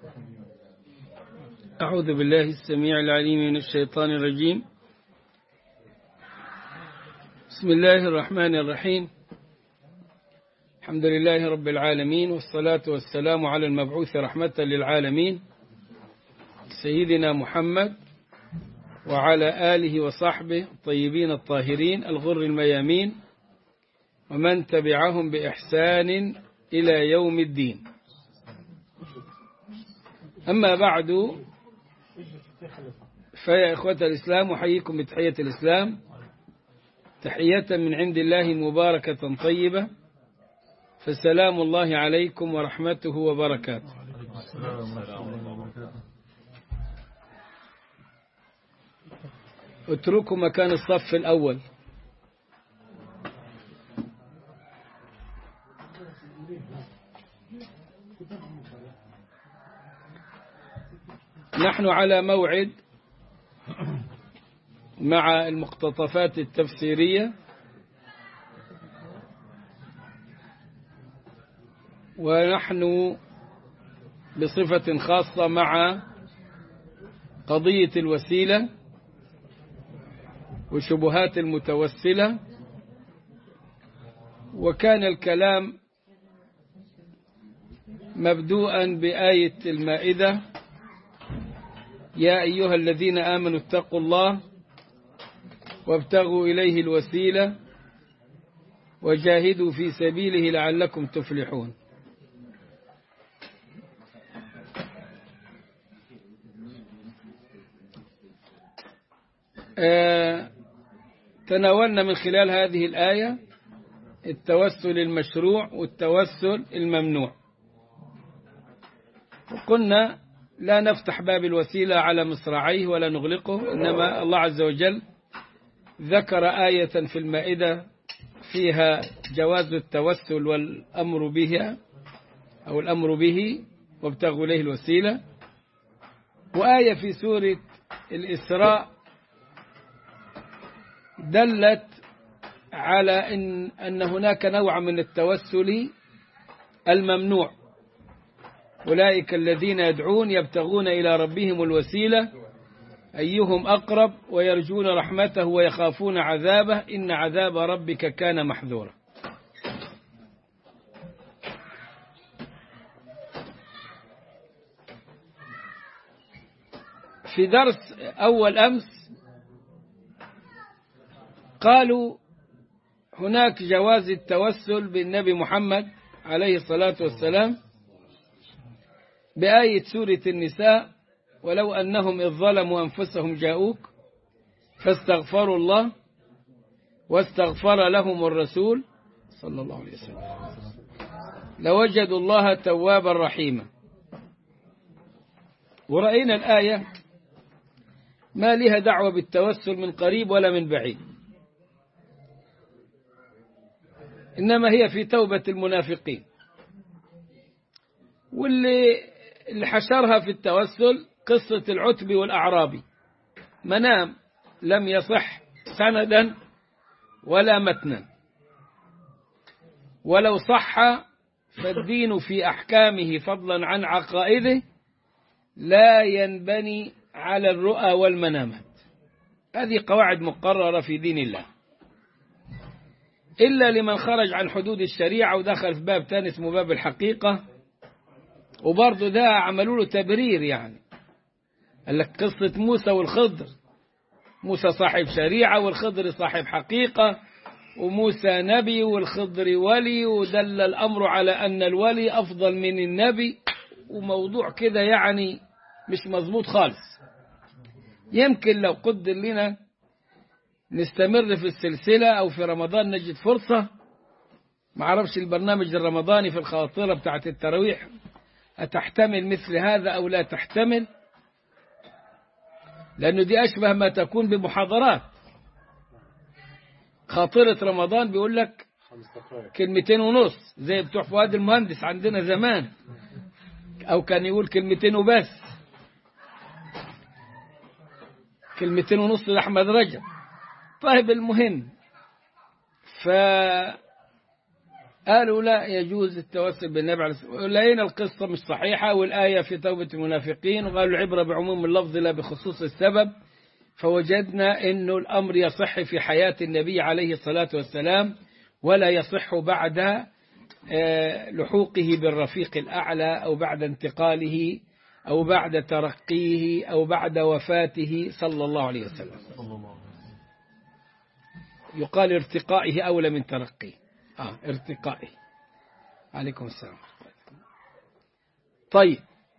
أعوذ بالله السميع العليم من الشيطان الرجيم بسم الله الرحمن الرحيم الحمد لله رب العالمين والصلاة والسلام على المبعوث رحمة للعالمين سيدنا محمد وعلى آله وصحبه الطيبين الطاهرين الغر الميامين ومن تبعهم بإحسان إلى يوم الدين أما بعد فيا إخوة الإسلام أحييكم بتحية الإسلام تحية من عند الله مباركة طيبة فسلام الله عليكم ورحمته وبركاته اتركوا مكان الصف الأول نحن على موعد مع المقتطفات التفسيرية ونحن بصفة خاصة مع قضية الوسيلة وشبهات المتوسلة وكان الكلام مبدوءا بآية المائدة يا أيها الذين آمنوا اتقوا الله وابتغوا إليه الوسيلة وجاهدوا في سبيله لعلكم تفلحون آه تناولنا من خلال هذه الآية التوسل المشروع والتوسل الممنوع وقلنا لا نفتح باب الوسيلة على مصراعيه ولا نغلقه إنما الله عز وجل ذكر آية في المائدة فيها جواز التوسل والأمر بها أو الأمر به وابتغوا إليه الوسيلة وآية في سورة الإسراء دلت على إن, أن هناك نوع من التوسل الممنوع أولئك الذين يدعون يبتغون إلى ربهم الوسيلة أيهم أقرب ويرجون رحمته ويخافون عذابه إن عذاب ربك كان محذورا في درس أول أمس قالوا هناك جواز التوسل بالنبي محمد عليه الصلاة والسلام بآية سورة النساء ولو أنهم إذ ظلموا أنفسهم جاءوك فاستغفروا الله واستغفر لهم الرسول صلى الله عليه وسلم لوجدوا الله توابا رحيما ورأينا الآية ما لها دعوة بالتوسل من قريب ولا من بعيد إنما هي في توبة المنافقين واللي اللي حشرها في التوسل قصة العتبي والأعرابي منام لم يصح سندا ولا متنا ولو صح فالدين في أحكامه فضلا عن عقائده لا ينبني على الرؤى والمنامات هذه قواعد مقررة في دين الله إلا لمن خرج عن حدود الشريعة ودخل في باب تاني اسمه باب الحقيقة وبرضه ده عملوا له تبرير يعني قال لك قصة موسى والخضر موسى صاحب شريعة والخضر صاحب حقيقة وموسى نبي والخضر ولي ودل الأمر على أن الولي أفضل من النبي وموضوع كده يعني مش مظبوط خالص يمكن لو قدر لنا نستمر في السلسلة أو في رمضان نجد فرصة ما عرفش البرنامج الرمضاني في الخاطرة بتاعت التراويح أتحتمل مثل هذا أو لا تحتمل لأنه دي أشبه ما تكون بمحاضرات خاطرة رمضان بيقول لك كلمتين ونص زي بتوع فؤاد المهندس عندنا زمان أو كان يقول كلمتين وبس كلمتين ونص لأحمد رجب طيب المهم ف قالوا لا يجوز التوسل بالنبي عليه الصلاة والسلام لقينا القصة مش صحيحة والآية في توبة المنافقين وقالوا العبرة بعموم اللفظ لا بخصوص السبب فوجدنا أنه الأمر يصح في حياة النبي عليه الصلاة والسلام ولا يصح بعد لحوقه بالرفيق الأعلى أو بعد انتقاله أو بعد ترقيه أو بعد وفاته صلى الله عليه وسلم يقال ارتقائه أولى من ترقيه آه ارتقائه عليكم السلام طيب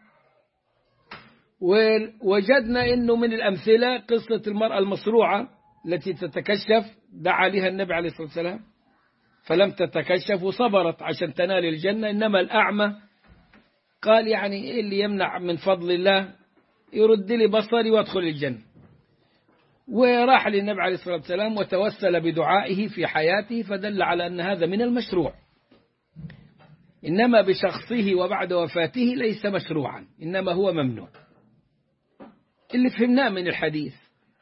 ووجدنا أنه من الأمثلة قصة المرأة المصروعة التي تتكشف دعا لها النبي عليه الصلاة والسلام فلم تتكشف وصبرت عشان تنال الجنة إنما الأعمى قال يعني إيه اللي يمنع من فضل الله يرد لي بصري وادخل الجنة وراح للنبي عليه الصلاة والسلام وتوسل بدعائه في حياته فدل على أن هذا من المشروع إنما بشخصه وبعد وفاته ليس مشروعا إنما هو ممنوع اللي فهمناه من الحديث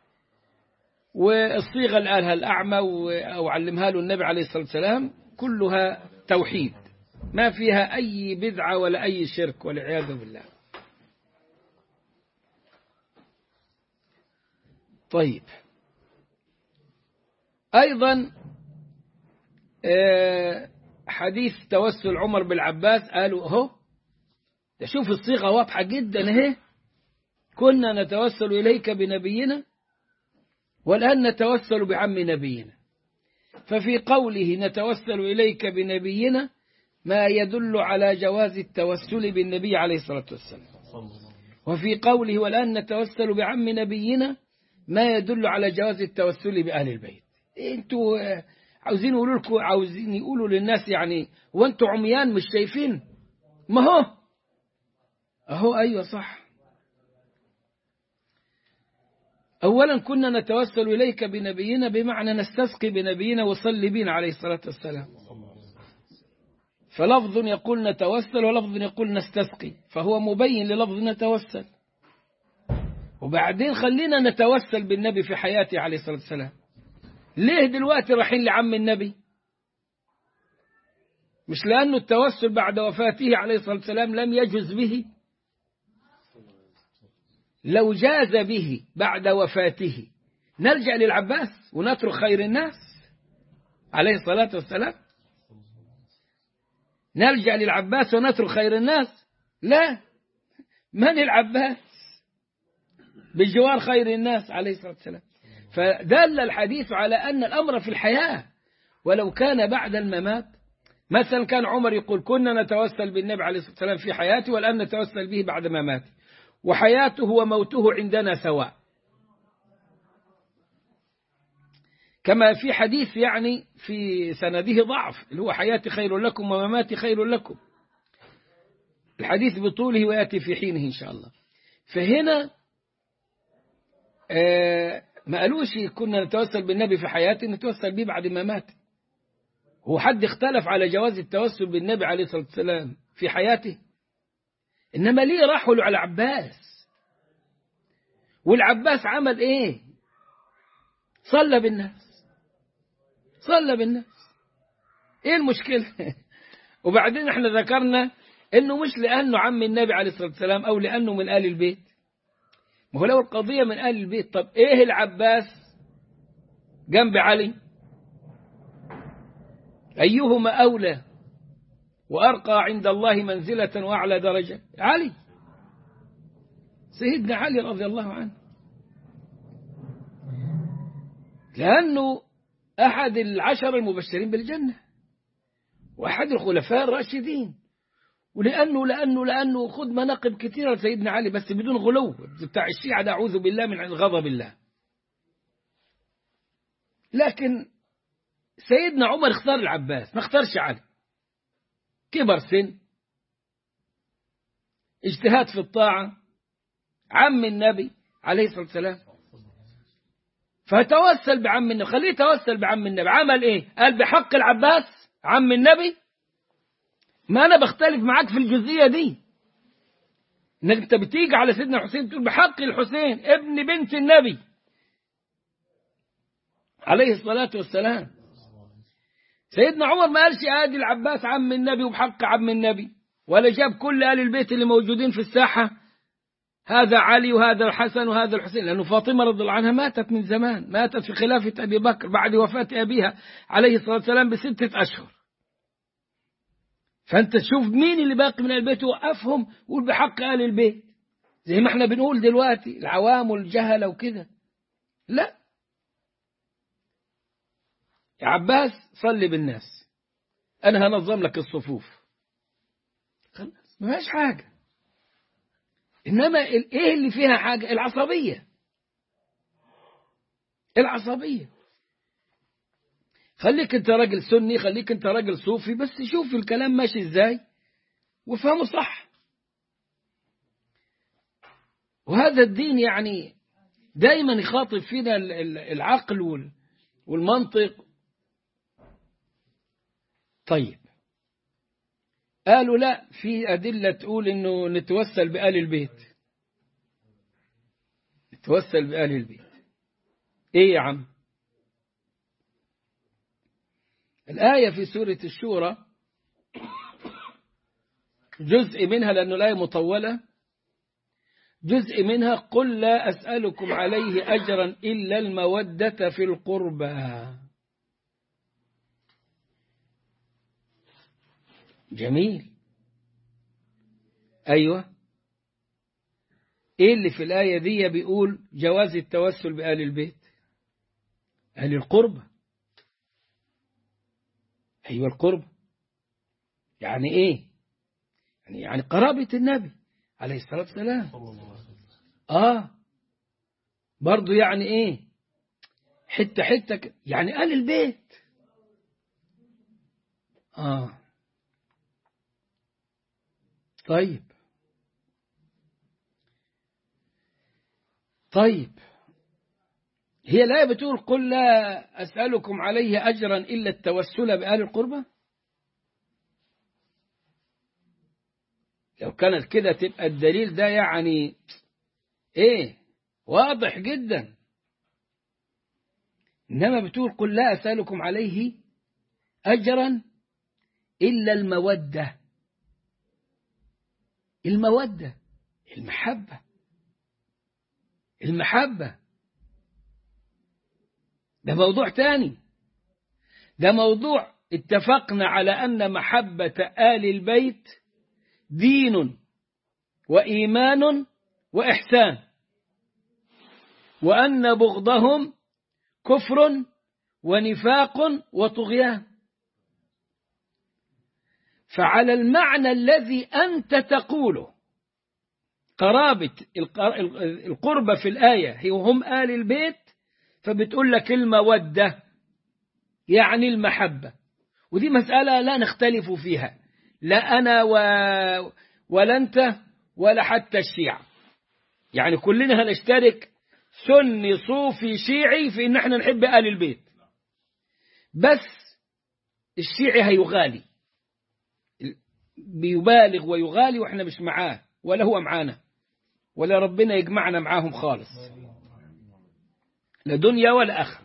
والصيغة اللي قالها الأعمى أو علمها له النبي عليه الصلاة والسلام كلها توحيد ما فيها أي بدعة ولا أي شرك والعياذ بالله طيب أيضا حديث توسل عمر بالعباس قالوا هو شوف الصيغة واضحة جدا اهي كنا نتوسل إليك بنبينا والآن نتوسل بعم نبينا ففي قوله نتوسل إليك بنبينا ما يدل على جواز التوسل بالنبي عليه الصلاة والسلام وفي قوله والآن نتوسل بعم نبينا ما يدل على جواز التوسل بأهل البيت انتوا عاوزين يقولوا لكم عاوزين يقولوا للناس يعني وانتوا عميان مش شايفين ما هو اهو ايوه صح اولا كنا نتوسل اليك بنبينا بمعنى نستسقي بنبينا وصلي بنا عليه الصلاه والسلام فلفظ يقول نتوسل ولفظ يقول نستسقي فهو مبين للفظ نتوسل وبعدين خلينا نتوسل بالنبي في حياته عليه الصلاة والسلام ليه دلوقتي رايحين لعم النبي مش لأنه التوسل بعد وفاته عليه الصلاة والسلام لم يجز به لو جاز به بعد وفاته نلجأ للعباس ونترك خير الناس عليه الصلاة والسلام نلجأ للعباس ونترك خير الناس لا من العباس بجوار خير الناس عليه الصلاة والسلام فدل الحديث على أن الأمر في الحياة ولو كان بعد الممات مثلا كان عمر يقول كنا نتوسل بالنبي عليه الصلاة والسلام في حياته والآن نتوسل به بعد مماته وحياته وموته عندنا سواء كما في حديث يعني في سنده ضعف اللي هو حياتي خير لكم ومماتي خير لكم الحديث بطوله ويأتي في حينه إن شاء الله فهنا آه ما قالوش كنا نتوسل بالنبي في حياته نتوسل به بعد ما مات هو حد اختلف على جواز التوسل بالنبي عليه الصلاة والسلام في حياته إنما ليه راحوا له على العباس والعباس عمل إيه صلى بالناس صلى بالناس إيه المشكلة وبعدين احنا ذكرنا إنه مش لأنه عم النبي عليه الصلاة والسلام أو لأنه من آل البيت ما هو لو القضية من آل البيت طب إيه العباس جنب علي أيهما أولى وأرقى عند الله منزلة وأعلى درجة علي سيدنا علي رضي الله عنه لأنه أحد العشر المبشرين بالجنة وأحد الخلفاء الراشدين ولأنه لأنه لأنه خذ مناقب كثيرة سيدنا علي بس بدون غلو بتاع الشيعة ده أعوذ بالله من غضب الله لكن سيدنا عمر اختار العباس ما اختارش علي كبر سن اجتهاد في الطاعة عم النبي عليه الصلاة والسلام فتوسل بعم النبي خليه يتوسل بعم النبي عمل ايه قال بحق العباس عم النبي ما انا بختلف معاك في الجزئية دي انك انت بتيجي على سيدنا الحسين تقول بحق الحسين ابن بنت النبي عليه الصلاة والسلام سيدنا عمر ما قالش ادي العباس عم النبي وبحق عم النبي ولا جاب كل آل البيت اللي موجودين في الساحة هذا علي وهذا الحسن وهذا الحسين لأنه فاطمة رضي الله عنها ماتت من زمان ماتت في خلافة أبي بكر بعد وفاة أبيها عليه الصلاة والسلام بستة أشهر فأنت تشوف مين اللي باقي من البيت وقفهم وقول بحق آل البيت زي ما احنا بنقول دلوقتي العوام والجهلة وكده لا يا عباس صلي بالناس أنا هنظم لك الصفوف خلاص ما فيهاش حاجة إنما إيه اللي فيها حاجة العصبية العصبية خليك أنت راجل سني خليك أنت راجل صوفي بس شوف الكلام ماشي إزاي وفهمه صح وهذا الدين يعني دايما يخاطب فينا العقل والمنطق طيب قالوا لا في أدلة تقول إنه نتوسل بآل البيت نتوسل بآل البيت إيه يا عم الآية في سورة الشورى جزء منها لأنه الآية مطولة جزء منها قل لا أسألكم عليه أجرا إلا المودة في القربى جميل أيوة إيه اللي في الآية دي بيقول جواز التوسل بآل البيت أهل القربة أيوة القربة يعني إيه يعني, يعني قرابة النبي عليه الصلاة والسلام آه برضو يعني إيه حتة حتة يعني آل البيت آه طيب طيب هي الآية بتقول قل لا أسألكم عليه أجرا إلا التوسل بآل القربة لو كانت كده تبقى الدليل ده يعني ايه واضح جدا إنما بتقول قل لا أسألكم عليه أجرا إلا المودة المودة المحبة المحبة ده موضوع تاني ده موضوع اتفقنا على أن محبة آل البيت دين وإيمان وإحسان وأن بغضهم كفر ونفاق وطغيان فعلى المعنى الذي أنت تقوله قرابة القربة في الآية هي هم آل البيت فبتقول لك المودة يعني المحبة ودي مسألة لا نختلف فيها لا أنا و... ولا أنت ولا حتى الشيعة يعني كلنا هنشترك سني صوفي شيعي في إن احنا نحب آل البيت بس الشيعي هيغالي بيبالغ ويغالي واحنا مش معاه ولا هو معانا ولا ربنا يجمعنا معاهم خالص لا دنيا ولا آخرة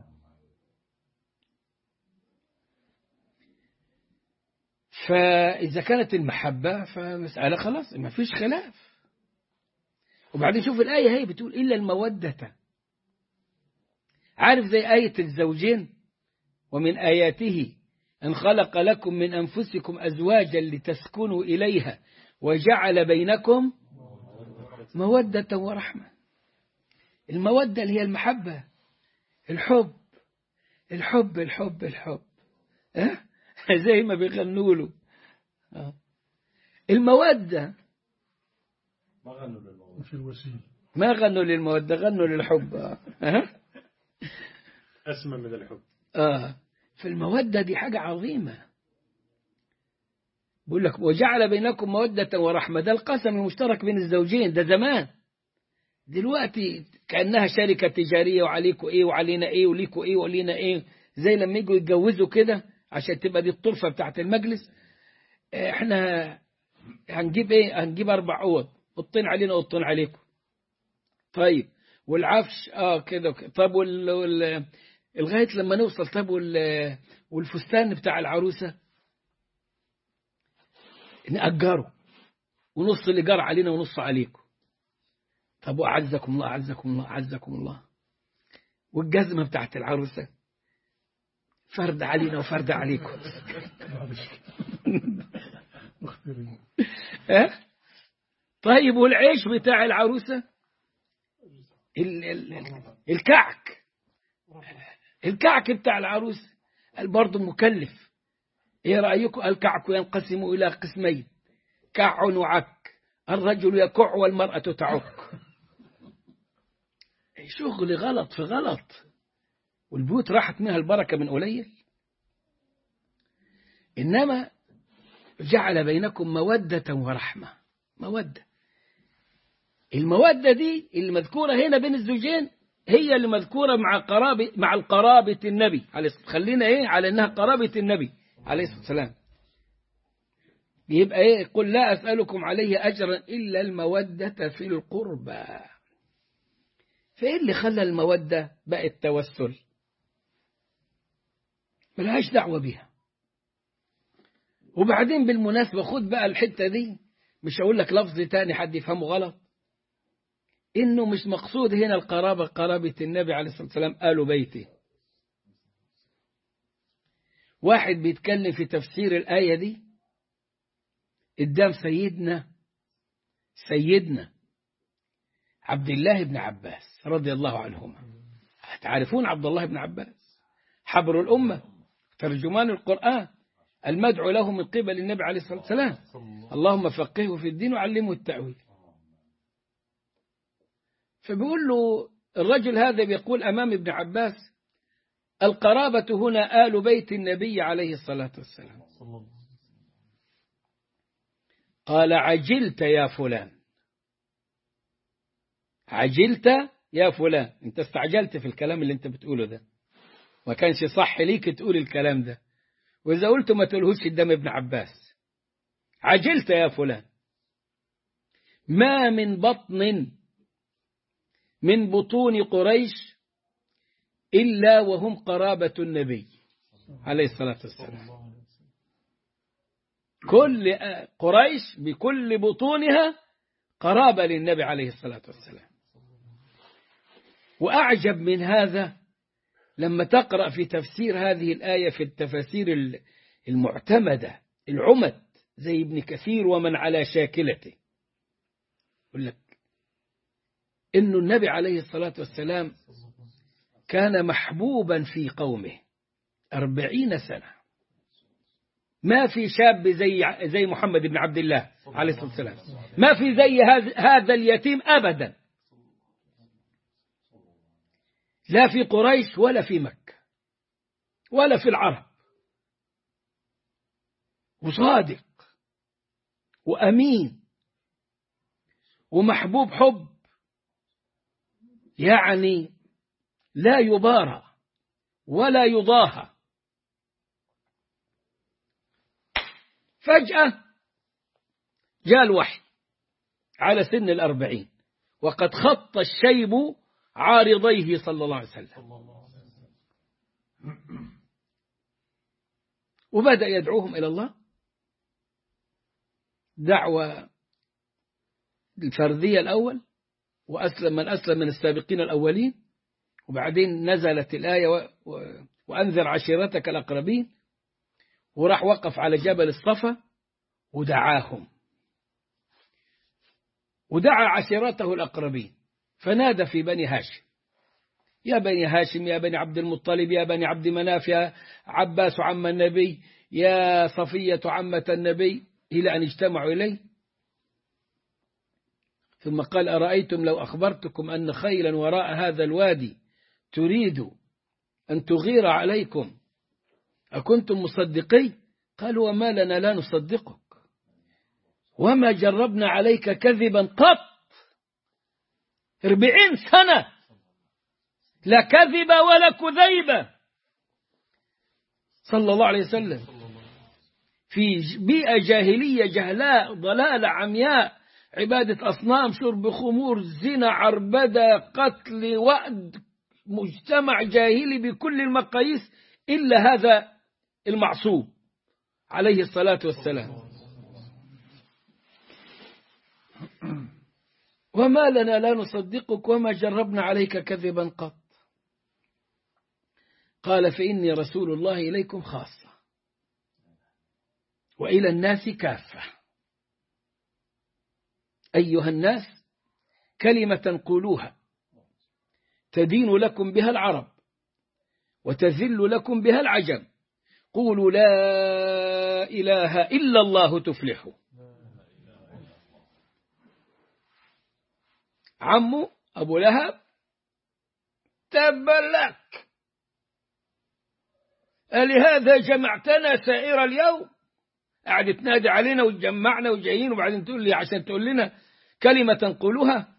فإذا كانت المحبة فمسألة خلاص ما فيش خلاف وبعدين شوف الآية هي بتقول إلا المودة عارف زي آية الزوجين ومن آياته أن خلق لكم من أنفسكم أزواجا لتسكنوا إليها وجعل بينكم مودة ورحمة المودة اللي هي المحبة الحب الحب الحب الحب أه؟ زي ما بيغنوا له أه؟ المودة ما غنوا للموضوع في الوسيل ما غنوا للمودة غنوا للحب أه؟ أسمى من الحب آه فالمودة دي حاجة عظيمة بقول لك وجعل بينكم مودة ورحمة ده القسم المشترك بين الزوجين ده زمان دلوقتي كأنها شركة تجارية وعليكوا إيه وعلينا إيه وليكوا إيه ولينا إيه زي لما يجوا يتجوزوا كده عشان تبقى دي الطرفة بتاعت المجلس إحنا هنجيب إيه هنجيب أربع أوض أوضتين علينا أوضتين عليكم طيب والعفش آه كده طب وال, وال لغاية لما نوصل طب وال- والفستان بتاع العروسة نأجره ونص الإيجار علينا ونص عليكم طب وأعزكم الله أعزكم الله أعزكم الله والجزمة بتاعت العروسة فرد علينا وفرد عليكم مختلفين اه؟ طيب والعيش بتاع العروسة ال ال ال الكعك الكعك بتاع العروسة قال برضه مكلف ايه رأيكم الكعك ينقسم إلى قسمين كع وعك الرجل يكع والمرأة تعك شغل غلط في غلط والبيوت راحت منها البركة من قليل إنما جعل بينكم مودة ورحمة مودة المودة دي اللي مذكورة هنا بين الزوجين هي اللي مذكورة مع قرابة مع القرابة النبي عليه الصلاة خلينا ايه على انها قرابة النبي عليه الصلاة والسلام يبقى ايه قل لا أسألكم عليه أجرا إلا المودة في القربى فايه اللي خلى المودة بقت توسل ملهاش دعوة بيها وبعدين بالمناسبة خد بقى الحتة دي مش هقول لك لفظ تاني حد يفهمه غلط إنه مش مقصود هنا القرابة قرابة النبي عليه الصلاة والسلام آل بيته واحد بيتكلم في تفسير الآية دي قدام سيدنا سيدنا عبد الله بن عباس رضي الله عنهما تعرفون عبد الله بن عباس حبر الأمة ترجمان القرآن المدعو له من قبل النبي عليه الصلاة والسلام اللهم فقهه في الدين وعلمه التأويل فبيقول له الرجل هذا بيقول أمام ابن عباس القرابة هنا آل بيت النبي عليه الصلاة والسلام قال عجلت يا فلان عجلت يا فلان انت استعجلت في الكلام اللي انت بتقوله ده ما كانش صح ليك تقول الكلام ده وإذا قلت ما تقولهوش قدام ابن عباس عجلت يا فلان ما من بطن من بطون قريش إلا وهم قرابة النبي عليه الصلاة والسلام كل قريش بكل بطونها قرابة للنبي عليه الصلاة والسلام وأعجب من هذا لما تقرأ في تفسير هذه الآية في التفاسير المعتمدة العمد زي ابن كثير ومن على شاكلته يقول لك إنه النبي عليه الصلاة والسلام كان محبوبا في قومه أربعين سنة ما في شاب زي زي محمد بن عبد الله عليه الصلاة والسلام ما في زي هذا اليتيم أبدا لا في قريش ولا في مكة ولا في العرب وصادق وأمين ومحبوب حب يعني لا يبارى ولا يضاهى فجأة جاء الوحي على سن الأربعين وقد خط الشيب عارضيه صلى الله عليه وسلم وبدأ يدعوهم إلى الله دعوة الفردية الأول وأسلم من أسلم من السابقين الأولين وبعدين نزلت الآية و... و... وأنذر عشيرتك الأقربين وراح وقف على جبل الصفا ودعاهم ودعا عشيرته الأقربين فنادى في بني هاشم يا بني هاشم يا بني عبد المطلب يا بني عبد مناف يا عباس عم النبي يا صفية عمة النبي إلى أن اجتمعوا إليه ثم قال أرأيتم لو أخبرتكم أن خيلا وراء هذا الوادي تريد أن تغير عليكم أكنتم مصدقي قالوا وما لنا لا نصدقك وما جربنا عليك كذبا قط أربعين سنة لا كذب ولا كذيبة صلى الله عليه وسلم في بيئة جاهلية جهلاء ضلالة عمياء عبادة أصنام شرب خمور زنا عربدة قتل وأد مجتمع جاهلي بكل المقاييس إلا هذا المعصوم عليه الصلاة والسلام وما لنا لا نصدقك وما جربنا عليك كذبا قط قال فإني رسول الله إليكم خاصة وإلى الناس كافة أيها الناس كلمة قولوها تدين لكم بها العرب وتذل لكم بها العجم قولوا لا إله إلا الله تفلحوا عمه أبو لهب تبا لك ألهذا جمعتنا سائر اليوم قاعد تنادي علينا وتجمعنا وجايين وبعدين تقول لي عشان تقول لنا كلمة تنقلها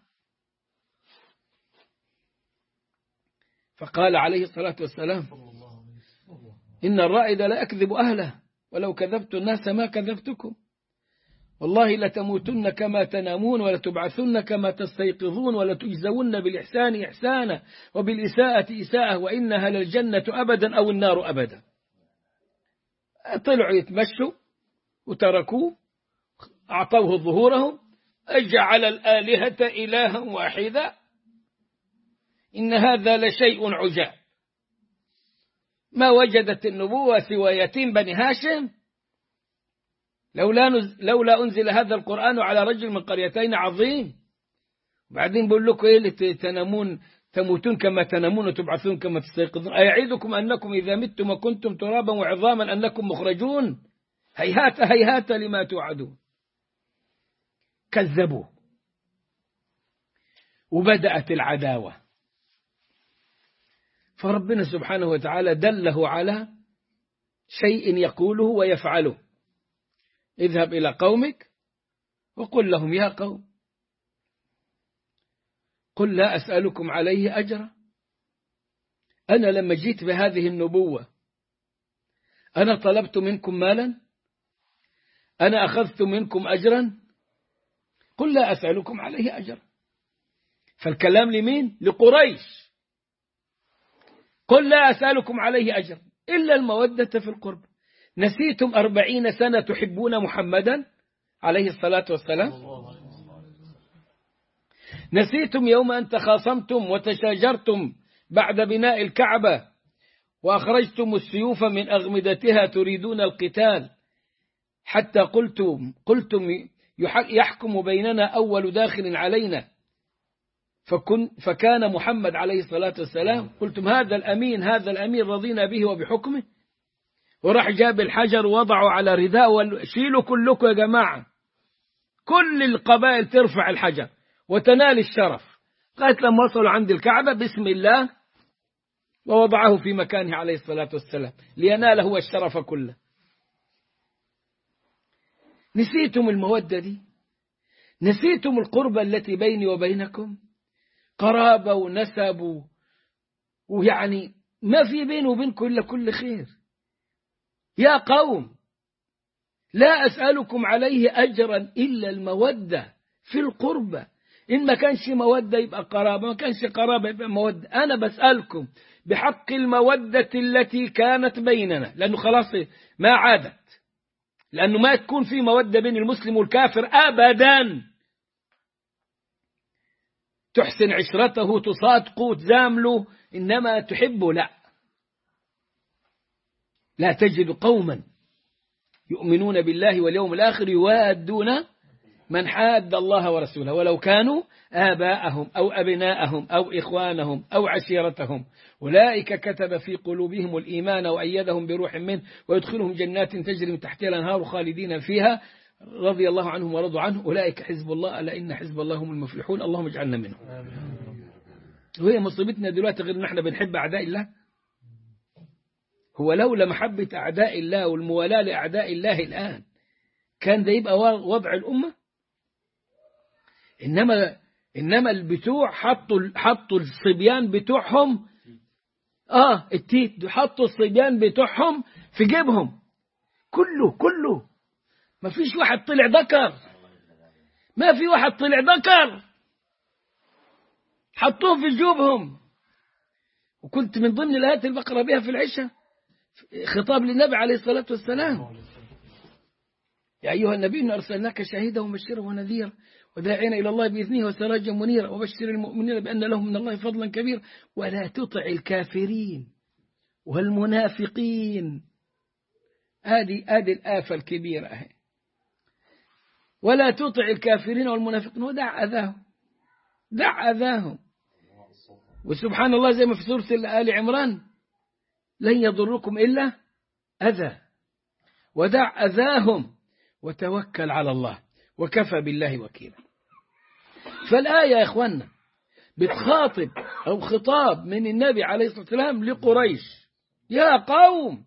فقال عليه الصلاة والسلام إن الرائد لا يكذب أهله ولو كذبت الناس ما كذبتكم والله لتموتن كما تنامون ولتبعثن كما تستيقظون ولتجزون بالإحسان إحسانا وبالإساءة إساءة وإنها للجنة أبدا أو النار أبدا طلعوا يتمشوا وتركوه أعطوه ظهورهم أجعل الآلهة إلها واحدا إن هذا لشيء عجاب ما وجدت النبوة سوى يتيم بني هاشم لولا, نز... لولا أنزل هذا القرآن على رجل من قريتين عظيم بعدين بقول لكم إيه اللي تنامون تموتون كما تنامون وتبعثون كما تستيقظون أيعدكم أنكم إذا متم وكنتم ترابا وعظاما أنكم مخرجون هيهات هيهات لما توعدون كذبوا وبدأت العداوة فربنا سبحانه وتعالى دله على شيء يقوله ويفعله اذهب إلى قومك وقل لهم يا قوم قل لا أسألكم عليه أجرا أنا لما جيت بهذه النبوة أنا طلبت منكم مالا أنا أخذت منكم أجرا قل لا أسألكم عليه أجرا فالكلام لمين لقريش قل لا أسألكم عليه أجرا إلا المودة في القرب نسيتم أربعين سنة تحبون محمدا عليه الصلاة والسلام نسيتم يوم أن تخاصمتم وتشاجرتم بعد بناء الكعبة وأخرجتم السيوف من أغمدتها تريدون القتال حتى قلتم قلتم يحكم بيننا أول داخل علينا فكن فكان محمد عليه الصلاة والسلام قلتم هذا الأمين هذا الأمين رضينا به وبحكمه وراح جاب الحجر ووضعه على رداء شيلوا كلكم يا جماعة كل القبائل ترفع الحجر وتنال الشرف لغاية لما وصلوا عند الكعبة بسم الله ووضعه في مكانه عليه الصلاة والسلام لينال هو الشرف كله نسيتم المودة دي نسيتم القربة التي بيني وبينكم قرابة ونسب ويعني ما في بيني وبينكم إلا كل خير يا قوم لا أسألكم عليه أجرا إلا المودة في القربة إن ما كانش مودة يبقى قرابة ما كانش قرابة يبقى مودة أنا بسألكم بحق المودة التي كانت بيننا لأنه خلاص ما عادت لأنه ما تكون في مودة بين المسلم والكافر أبدا تحسن عشرته تصادقه تزامله إنما تحبه لا لا تجد قوما يؤمنون بالله واليوم الآخر يوادون من حاد الله ورسوله ولو كانوا آباءهم أو أبناءهم أو إخوانهم أو عشيرتهم أولئك كتب في قلوبهم الإيمان وأيدهم بروح منه ويدخلهم جنات تجري من تحتها الأنهار خالدين فيها رضي الله عنهم ورضوا عنه أولئك حزب الله ألا إن حزب الله هم المفلحون اللهم اجعلنا منهم وهي مصيبتنا دلوقتي غير ان احنا بنحب أعداء الله هو لولا محبة أعداء الله والموالاة لأعداء الله الآن كان ده يبقى وضع الأمة إنما إنما البتوع حطوا حطوا الصبيان بتوعهم آه التيت حطوا الصبيان بتوعهم في جيبهم كله كله ما فيش واحد طلع ذكر ما في واحد طلع ذكر حطوه في جيوبهم وكنت من ضمن الآيات اللي بقرأ بها في العشاء خطاب للنبي عليه الصلاة والسلام يا أيها النبي إن أرسلناك شهيدا ومبشرا ونذيرا وداعين إلى الله بإذنه وسراجا منيرا وبشر المؤمنين بأن لهم من الله فضلا كبيرا ولا تطع الكافرين والمنافقين هذه هذه الآفة الكبيرة أهي ولا تطع الكافرين والمنافقين ودع أذاهم دع أذاهم وسبحان الله زي ما في سورة آل عمران لن يضركم إلا أذى ودع أذاهم وتوكل على الله وكفى بالله وكيلا فالآية يا إخوانا بتخاطب أو خطاب من النبي عليه الصلاة والسلام لقريش يا قوم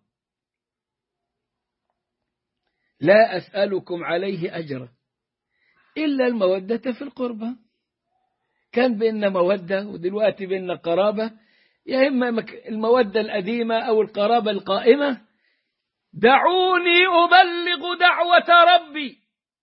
لا أسألكم عليه أجرا إلا المودة في القربة كان بيننا مودة ودلوقتي بيننا قرابة يا إما المودة القديمة أو القرابة القائمة دعوني أبلغ دعوة ربي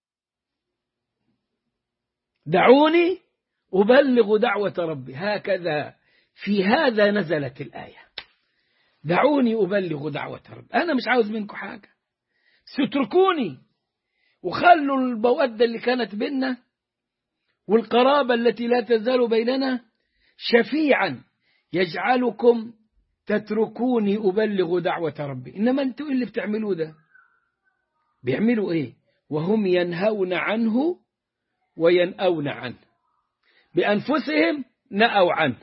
دعوني أبلغ دعوة ربي هكذا في هذا نزلت الآية دعوني أبلغ دعوة ربي أنا مش عاوز منكم حاجة ستركوني وخلوا المودة اللي كانت بيننا والقرابة التي لا تزال بيننا شفيعا يجعلكم تتركوني أبلغ دعوة ربي إنما أنتوا اللي بتعملوه ده بيعملوا إيه وهم ينهون عنه وينأون عنه بأنفسهم نأوا عنه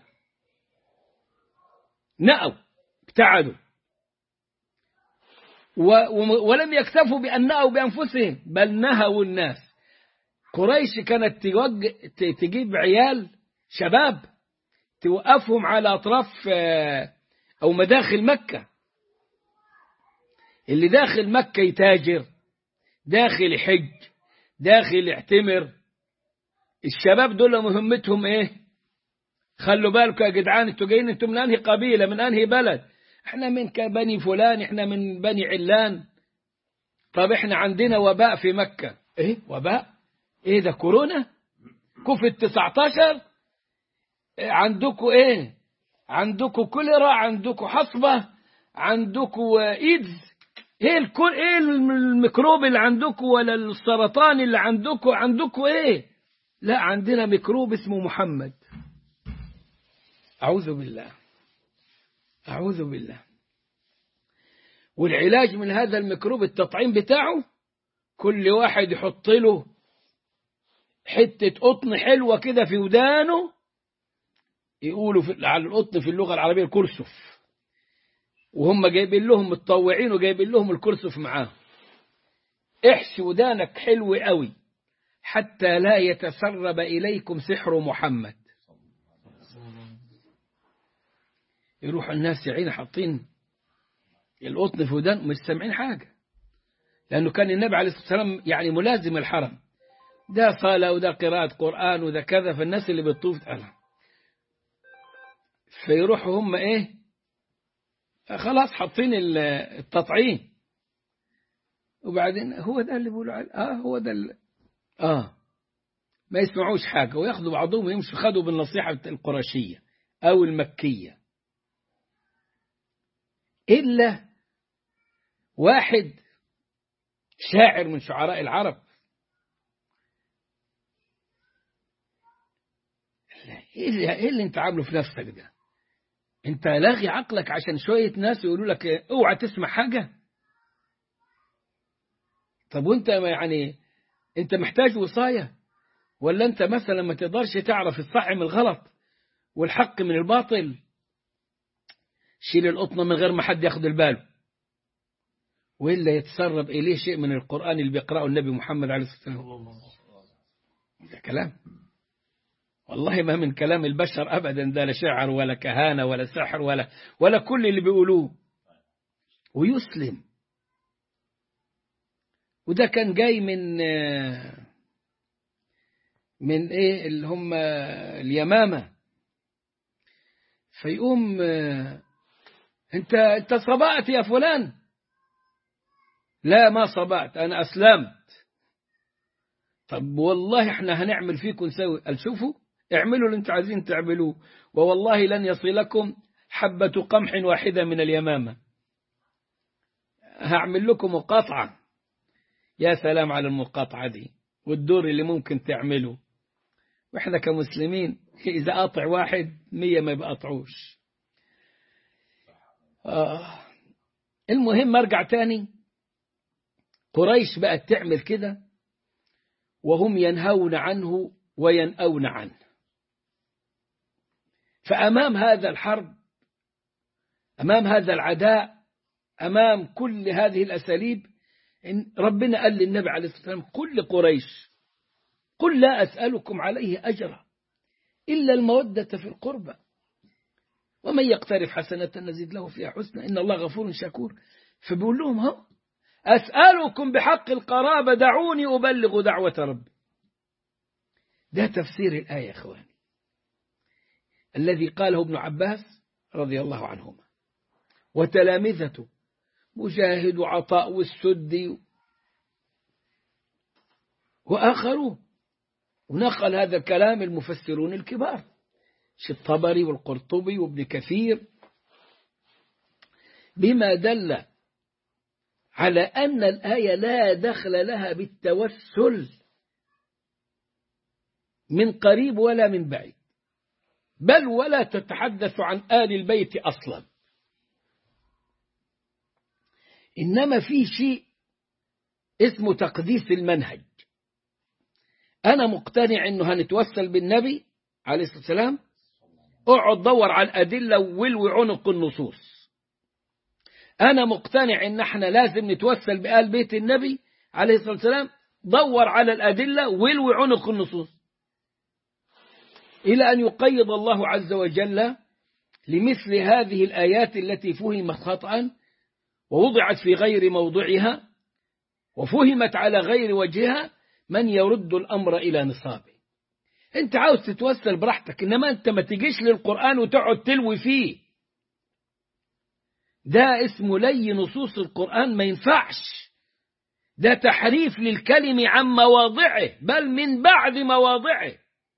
نأوا ابتعدوا ولم يكتفوا بأن نأوا بأنفسهم بل نهوا الناس قريش كانت تجيب عيال شباب توقفهم على أطراف أو مداخل مكة اللي داخل مكة يتاجر داخل يحج داخل يعتمر الشباب دول مهمتهم ايه خلوا بالكم يا جدعان انتوا جايين انتوا من انهي قبيله من انهي بلد احنا من بني فلان احنا من بني علان طب احنا عندنا وباء في مكه ايه وباء ايه ده كورونا كوفيد 19 عندكم ايه عندكم كوليرا عندكم حصبه عندكم ايدز ايه الكل ايه الميكروب اللي عندكم ولا السرطان اللي عندكم عندكم ايه لا عندنا ميكروب اسمه محمد أعوذ بالله أعوذ بالله والعلاج من هذا الميكروب التطعيم بتاعه كل واحد يحط له حتة قطن حلوة كده في ودانه يقولوا في على القطن في اللغة العربية الكرسف وهم جايبين لهم متطوعين وجايبين لهم الكرسف معاه احشي ودانك حلو قوي حتى لا يتسرب إليكم سحر محمد يروح الناس يعين حاطين القطن في ودان مش سامعين حاجة لأنه كان النبي عليه الصلاة والسلام يعني ملازم الحرم ده صلاة وده قراءة قرآن وده كذا فالناس اللي بتطوف أنا فيروحوا هم إيه خلاص حاطين التطعيم وبعدين هو ده اللي بيقولوا عليه اه هو ده اللي آه ما يسمعوش حاجة وياخدوا بعضهم ويمشوا خدوا بالنصيحة القرشية أو المكية إلا واحد شاعر من شعراء العرب ايه اللي انت عامله في نفسك ده انت لاغي عقلك عشان شوية ناس يقولوا لك اوعى تسمع حاجة طب وانت يعني انت محتاج وصاية ولا انت مثلا ما تقدرش تعرف الصح من الغلط والحق من الباطل شيل القطنة من غير ما حد ياخد البال وإلا يتسرب إليه شيء من القرآن اللي بيقرأه النبي محمد عليه الصلاة والسلام ده كلام والله ما من كلام البشر أبدا ده لا شعر ولا كهانة ولا سحر ولا ولا كل اللي بيقولوه ويسلم وده كان جاي من من ايه اللي هم اليمامة فيقوم انت انت صبأت يا فلان لا ما صبأت انا اسلمت طب والله احنا هنعمل فيكم نسوي قال شوفوا اعملوا اللي انتم عايزين تعملوه ووالله لن يصلكم حبة قمح واحدة من اليمامة هعمل لكم مقاطعة يا سلام على المقاطعة دي والدور اللي ممكن تعمله واحنا كمسلمين إذا قاطع واحد مية ما بقطعوش آه. المهم ارجع تاني قريش بقت تعمل كده وهم ينهون عنه وينأون عنه فأمام هذا الحرب أمام هذا العداء أمام كل هذه الأساليب ربنا قال للنبي عليه الصلاة والسلام كل قريش قل لا أسألكم عليه أجرا إلا المودة في القربى ومن يقترف حسنة نزيد له فيها حسنة إن الله غفور شكور فبيقول لهم هم أسألكم بحق القرابة دعوني أبلغ دعوة ربي ده تفسير الآية يا إخواني الذي قاله ابن عباس رضي الله عنهما وتلامذته مجاهد وعطاء والسدي وآخرون ونقل هذا الكلام المفسرون الكبار الطبري والقرطبي وابن كثير بما دل على أن الآية لا دخل لها بالتوسل من قريب ولا من بعيد بل ولا تتحدث عن آل البيت أصلا إنما في شيء اسمه تقديس المنهج أنا مقتنع أنه هنتوسل بالنبي عليه الصلاة والسلام اقعد دور على الأدلة وولوي عنق النصوص أنا مقتنع أن احنا لازم نتوسل بآل بيت النبي عليه الصلاة والسلام دور على الأدلة وولوي عنق النصوص إلى أن يقيض الله عز وجل لمثل هذه الآيات التي فهمت خطأ ووضعت في غير موضعها وفهمت على غير وجهها من يرد الأمر إلى نصابه أنت عاوز تتوسل براحتك إنما أنت ما تجيش للقرآن وتقعد تلوي فيه ده اسمه لي نصوص القرآن ما ينفعش ده تحريف للكلم عن مواضعه بل من بعد مواضعه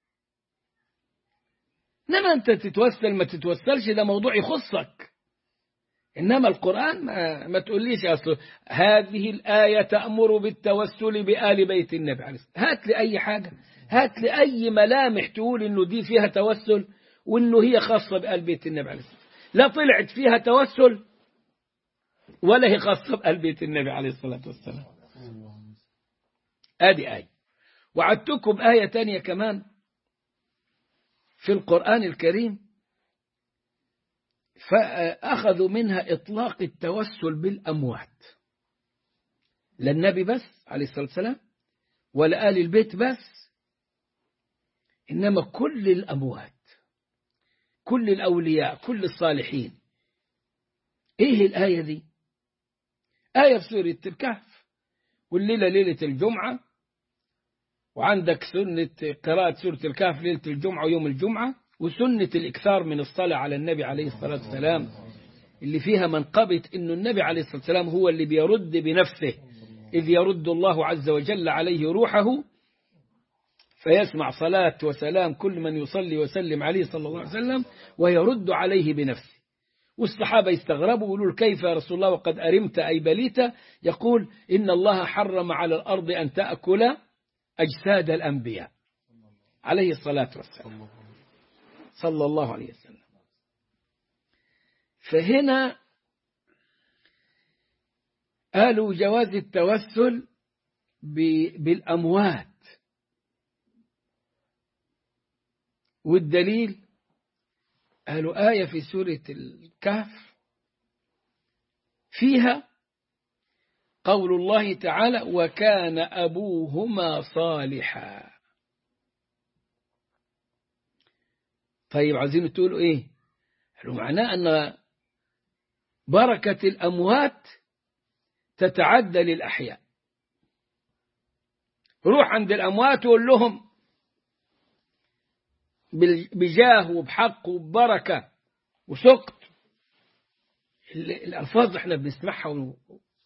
إنما أنت تتوسل ما تتوسلش ده موضوع يخصك إنما القرآن ما, ما تقوليش أصل هذه الآية تأمر بالتوسل بآل بيت النبي عليه الصلاة هات لي أي حاجة هات لي أي ملامح تقول إنه دي فيها توسل وإنه هي خاصة بآل بيت النبي عليه الصلاة لا طلعت فيها توسل ولا هي خاصة بآل بيت النبي عليه الصلاة والسلام آدي آية وعدتكم آية تانية كمان في القرآن الكريم فأخذوا منها إطلاق التوسل بالأموات لا النبي بس عليه الصلاة والسلام ولا آل البيت بس إنما كل الأموات كل الأولياء كل الصالحين إيه الآية دي آية في سورة الكهف والليلة ليلة الجمعة وعندك سنة قراءة سورة الكهف ليلة الجمعة ويوم الجمعة وسنة الإكثار من الصلاة على النبي عليه الصلاة والسلام اللي فيها منقبة أن النبي عليه الصلاة والسلام هو اللي بيرد بنفسه إذ يرد الله عز وجل عليه روحه فيسمع صلاة وسلام كل من يصلي وسلم عليه صلى الله عليه وسلم ويرد عليه بنفسه والصحابة يستغربوا ويقولوا كيف يا رسول الله وقد أرمت أي بليت يقول إن الله حرم على الأرض أن تأكل أجساد الأنبياء عليه الصلاة والسلام صلى الله عليه وسلم فهنا قالوا جواز التوسل بالأموات والدليل قالوا آية في سورة الكهف فيها قول الله تعالى وكان أبوهما صالحا طيب عايزين تقولوا إيه قالوا معناه أن بركة الأموات تتعدى للأحياء روح عند الأموات وقول لهم بجاه وبحق وببركة وسكت الألفاظ احنا بنسمعها و...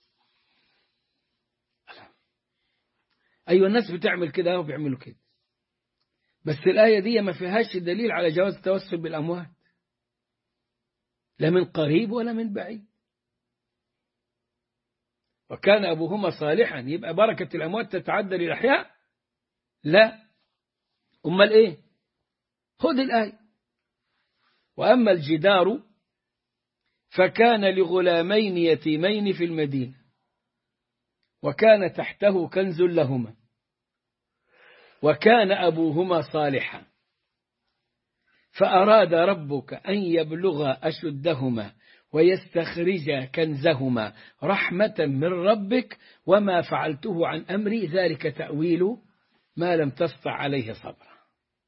أيوة الناس بتعمل كده وبيعملوا كده بس الآية دي ما فيهاش دليل على جواز التوسل بالأموات لا من قريب ولا من بعيد وكان أبوهما صالحا يبقى بركة الأموات تتعدى للأحياء لا أمال إيه خذ الآية وأما الجدار فكان لغلامين يتيمين في المدينة وكان تحته كنز لهما وكان أبوهما صالحا فأراد ربك أن يبلغا أشدهما ويستخرجا كنزهما رحمة من ربك وما فعلته عن أمري ذلك تأويل ما لم تستطع عليه صبرا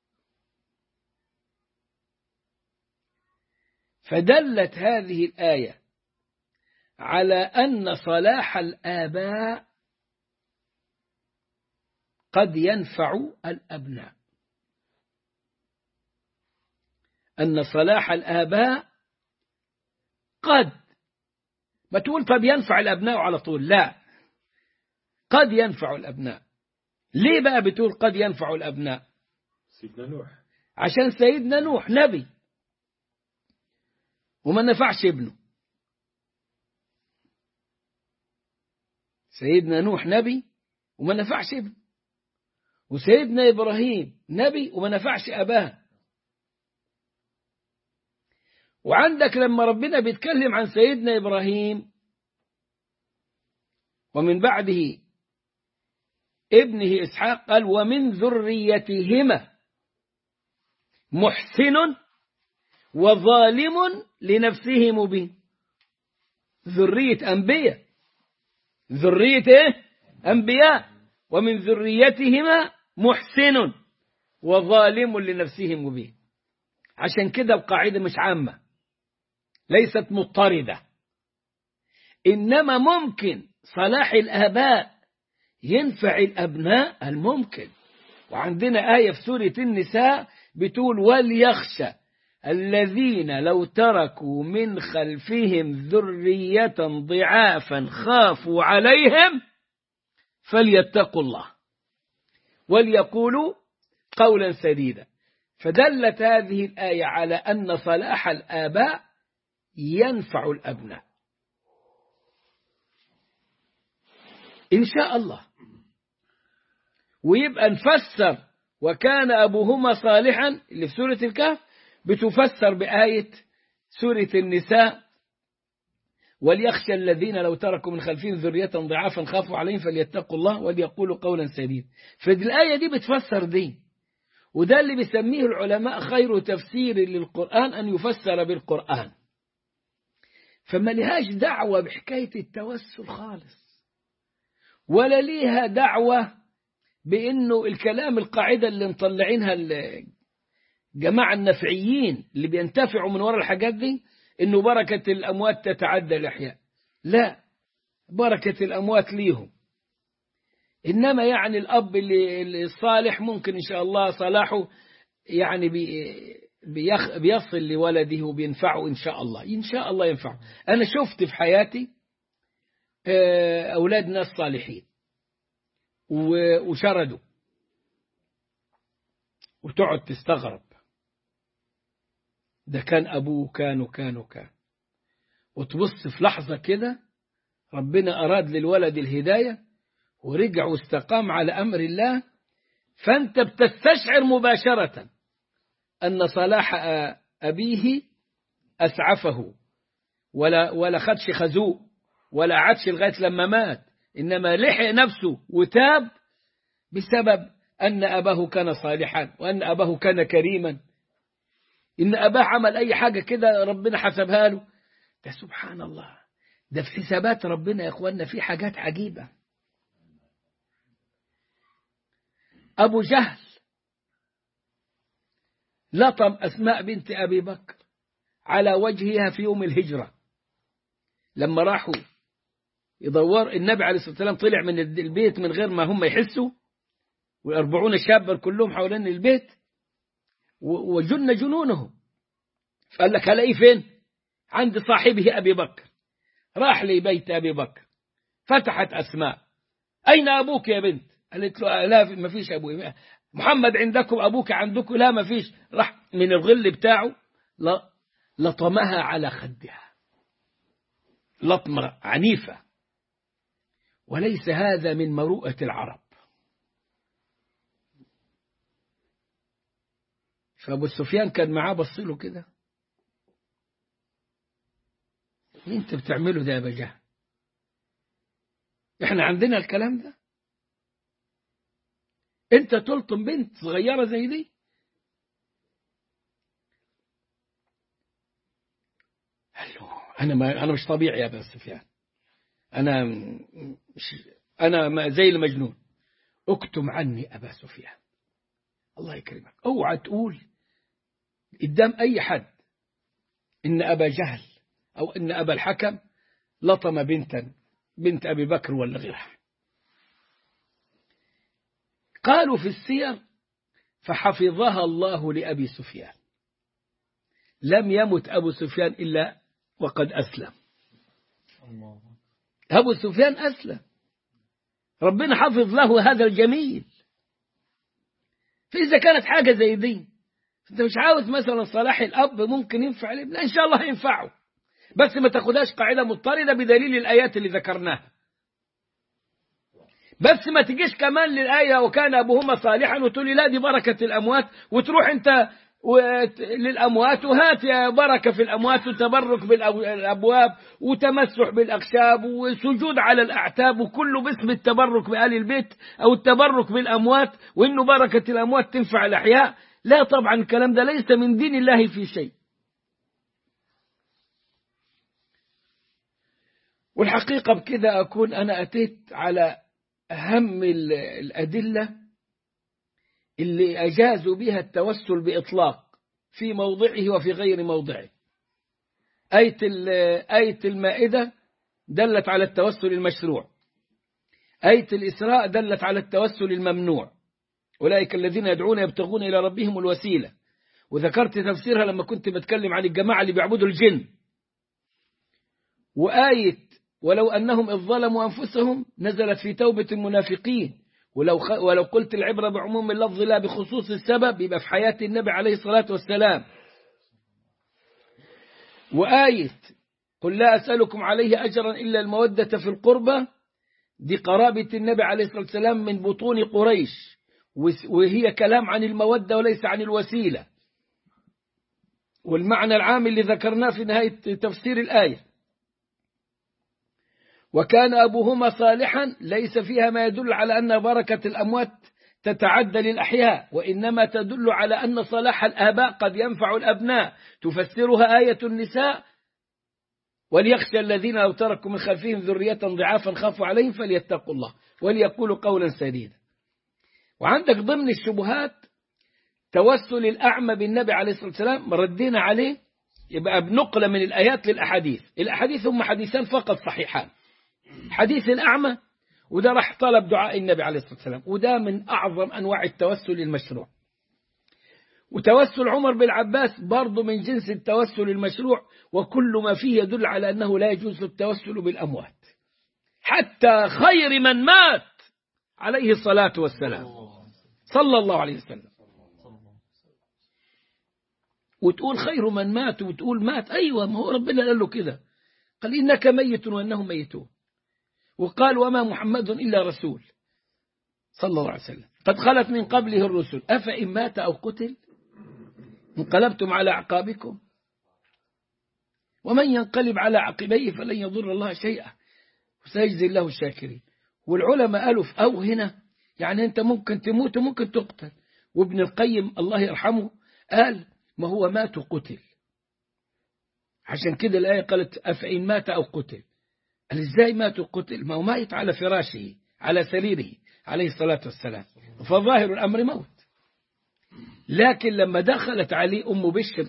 فدلت هذه الآية على أن صلاح الآباء قد ينفع الأبناء أن صلاح الآباء قد ما تقول طب ينفع الأبناء على طول لا قد ينفع الأبناء ليه بقى بتقول قد ينفع الأبناء سيدنا نوح عشان سيدنا نوح نبي وما نفعش ابنه سيدنا نوح نبي وما نفعش ابنه وسيدنا إبراهيم نبي وما نفعش أباه وعندك لما ربنا بيتكلم عن سيدنا إبراهيم ومن بعده ابنه إسحاق قال ومن ذريتهما محسن وظالم لنفسه مبين ذرية أنبياء ذرية إيه؟ أنبياء ومن ذريتهما محسن وظالم لنفسه مبين عشان كده القاعدة مش عامة ليست مضطردة إنما ممكن صلاح الآباء ينفع الأبناء الممكن وعندنا آية في سورة النساء بتقول وليخشى الذين لو تركوا من خلفهم ذرية ضعافا خافوا عليهم فليتقوا الله وليقولوا قولا سديدا فدلت هذه الآية على أن صلاح الآباء ينفع الأبناء إن شاء الله ويبقى نفسر وكان أبوهما صالحا اللي في سورة الكهف بتفسر بآية سورة النساء وليخشى الذين لو تركوا من خلفهم ذرية ضعافا خافوا عليهم فليتقوا الله وليقولوا قولا سديدا فالآية دي بتفسر دي وده اللي بيسميه العلماء خير تفسير للقرآن أن يفسر بالقرآن فما لهاش دعوة بحكاية التوسل خالص ولا ليها دعوة بأنه الكلام القاعدة اللي مطلعينها الجماعة النفعيين اللي بينتفعوا من وراء الحاجات دي انه بركة الاموات تتعدى الاحياء لا بركة الاموات ليهم انما يعني الاب اللي الصالح ممكن ان شاء الله صلاحه يعني بي بيخ بيصل لولده وبينفعه ان شاء الله ان شاء الله ينفعه انا شفت في حياتي اولاد ناس صالحين وشردوا وتقعد تستغرب ده كان أبوه كان وكان وكان وتبص في لحظة كده ربنا أراد للولد الهداية ورجع واستقام على أمر الله فأنت بتستشعر مباشرة أن صلاح أبيه أسعفه ولا ولا خدش خزوق ولا عادش لغاية لما مات إنما لحق نفسه وتاب بسبب أن أباه كان صالحا وأن أباه كان كريما إن أباه عمل أي حاجة كده ربنا حسبها له ده سبحان الله ده في حسابات ربنا يا إخواننا في حاجات عجيبة أبو جهل لطم أسماء بنت أبي بكر على وجهها في يوم الهجرة لما راحوا يدور النبي عليه الصلاة والسلام طلع من البيت من غير ما هم يحسوا ويربعون الشابة كلهم حوالين البيت وجن جنونهم فقال لك هلاقيه فين عند صاحبه أبي بكر راح لبيت أبي بكر فتحت أسماء أين أبوك يا بنت قالت له لا ما فيش أبوي محمد عندكم أبوك عندكم لا ما فيش راح من الغل بتاعه لا لطمها على خدها لطمة عنيفة وليس هذا من مروءة العرب فأبو سفيان كان معاه بصله كده انت بتعمله ده يا بجاه احنا عندنا الكلام ده انت تلطم بنت صغيرة زي دي قال له انا ما انا مش طبيعي يا ابو سفيان انا مش انا زي المجنون اكتم عني ابا سفيان الله يكرمك اوعى تقول قدام اي حد ان ابا جهل او ان ابا الحكم لطم بنتا بنت ابي بكر ولا غيرها قالوا في السير فحفظها الله لأبي سفيان لم يمت أبو سفيان إلا وقد أسلم أبو سفيان أسلم ربنا حفظ له هذا الجميل فإذا كانت حاجة زي دي أنت مش عاوز مثلا صلاح الأب ممكن ينفع الابن إن شاء الله ينفعه بس ما تاخدهاش قاعدة مضطردة بدليل الآيات اللي ذكرناها بس ما تجيش كمان للآية وكان أبوهما صالحا وتقول لي لا دي بركة الأموات وتروح أنت للأموات وهات يا بركة في الأموات وتبرك بالأبواب وتمسح بالأخشاب وسجود على الأعتاب وكله باسم التبرك بآل البيت أو التبرك بالأموات وإنه بركة الأموات تنفع الأحياء لا طبعا الكلام ده ليس من دين الله في شيء والحقيقة بكده أكون أنا أتيت على أهم الأدلة اللي أجازوا بها التوسل بإطلاق في موضعه وفي غير موضعه آية, آية المائدة دلت على التوسل المشروع آية الإسراء دلت على التوسل الممنوع أولئك الذين يدعون يبتغون إلى ربهم الوسيلة وذكرت تفسيرها لما كنت بتكلم عن الجماعة اللي بيعبدوا الجن وآية ولو أنهم إذ ظلموا أنفسهم نزلت في توبة المنافقين ولو, خ... ولو قلت العبرة بعموم اللفظ لا بخصوص السبب يبقى في حياة النبي عليه الصلاة والسلام وآية قل لا أسألكم عليه أجرا إلا المودة في القربة دي قرابة النبي عليه الصلاة والسلام من بطون قريش وهي كلام عن المودة وليس عن الوسيلة والمعنى العام اللي ذكرناه في نهاية تفسير الآية وكان أبوهما صالحا ليس فيها ما يدل على أن بركة الأموات تتعدى للأحياء وإنما تدل على أن صلاح الآباء قد ينفع الأبناء تفسرها آية النساء وليخشى الذين لو تركوا من خلفهم ذرية ضعافا خافوا عليهم فليتقوا الله وليقولوا قولا سديدا وعندك ضمن الشبهات توسل الأعمى بالنبي عليه الصلاة والسلام ردينا عليه يبقى بنقل من الآيات للأحاديث الأحاديث هم حديثان فقط صحيحان حديث الأعمى وده راح طلب دعاء النبي عليه الصلاة والسلام وده من أعظم أنواع التوسل المشروع وتوسل عمر بالعباس برضه من جنس التوسل المشروع وكل ما فيه يدل على أنه لا يجوز التوسل بالأموات حتى خير من مات عليه الصلاة والسلام صلى الله عليه وسلم وتقول خير من مات وتقول مات أيوة ما هو ربنا قال له كده قال إنك ميت وأنهم ميتون وقال وما محمد إلا رسول صلى الله عليه وسلم قد خلت من قبله الرسل أفإن مات أو قتل انقلبتم على أعقابكم ومن ينقلب على عقبيه فلن يضر الله شيئا وسيجزي الله الشاكرين والعلماء قالوا في أو هنا يعني أنت ممكن تموت وممكن تقتل وابن القيم الله يرحمه قال ما هو مات وقتل عشان كده الآية قالت أفإن مات أو قتل قال إزاي مات وقتل ما هو ميت على فراشه على سريره عليه الصلاة والسلام فظاهر الأمر موت لكن لما دخلت عليه أم بشر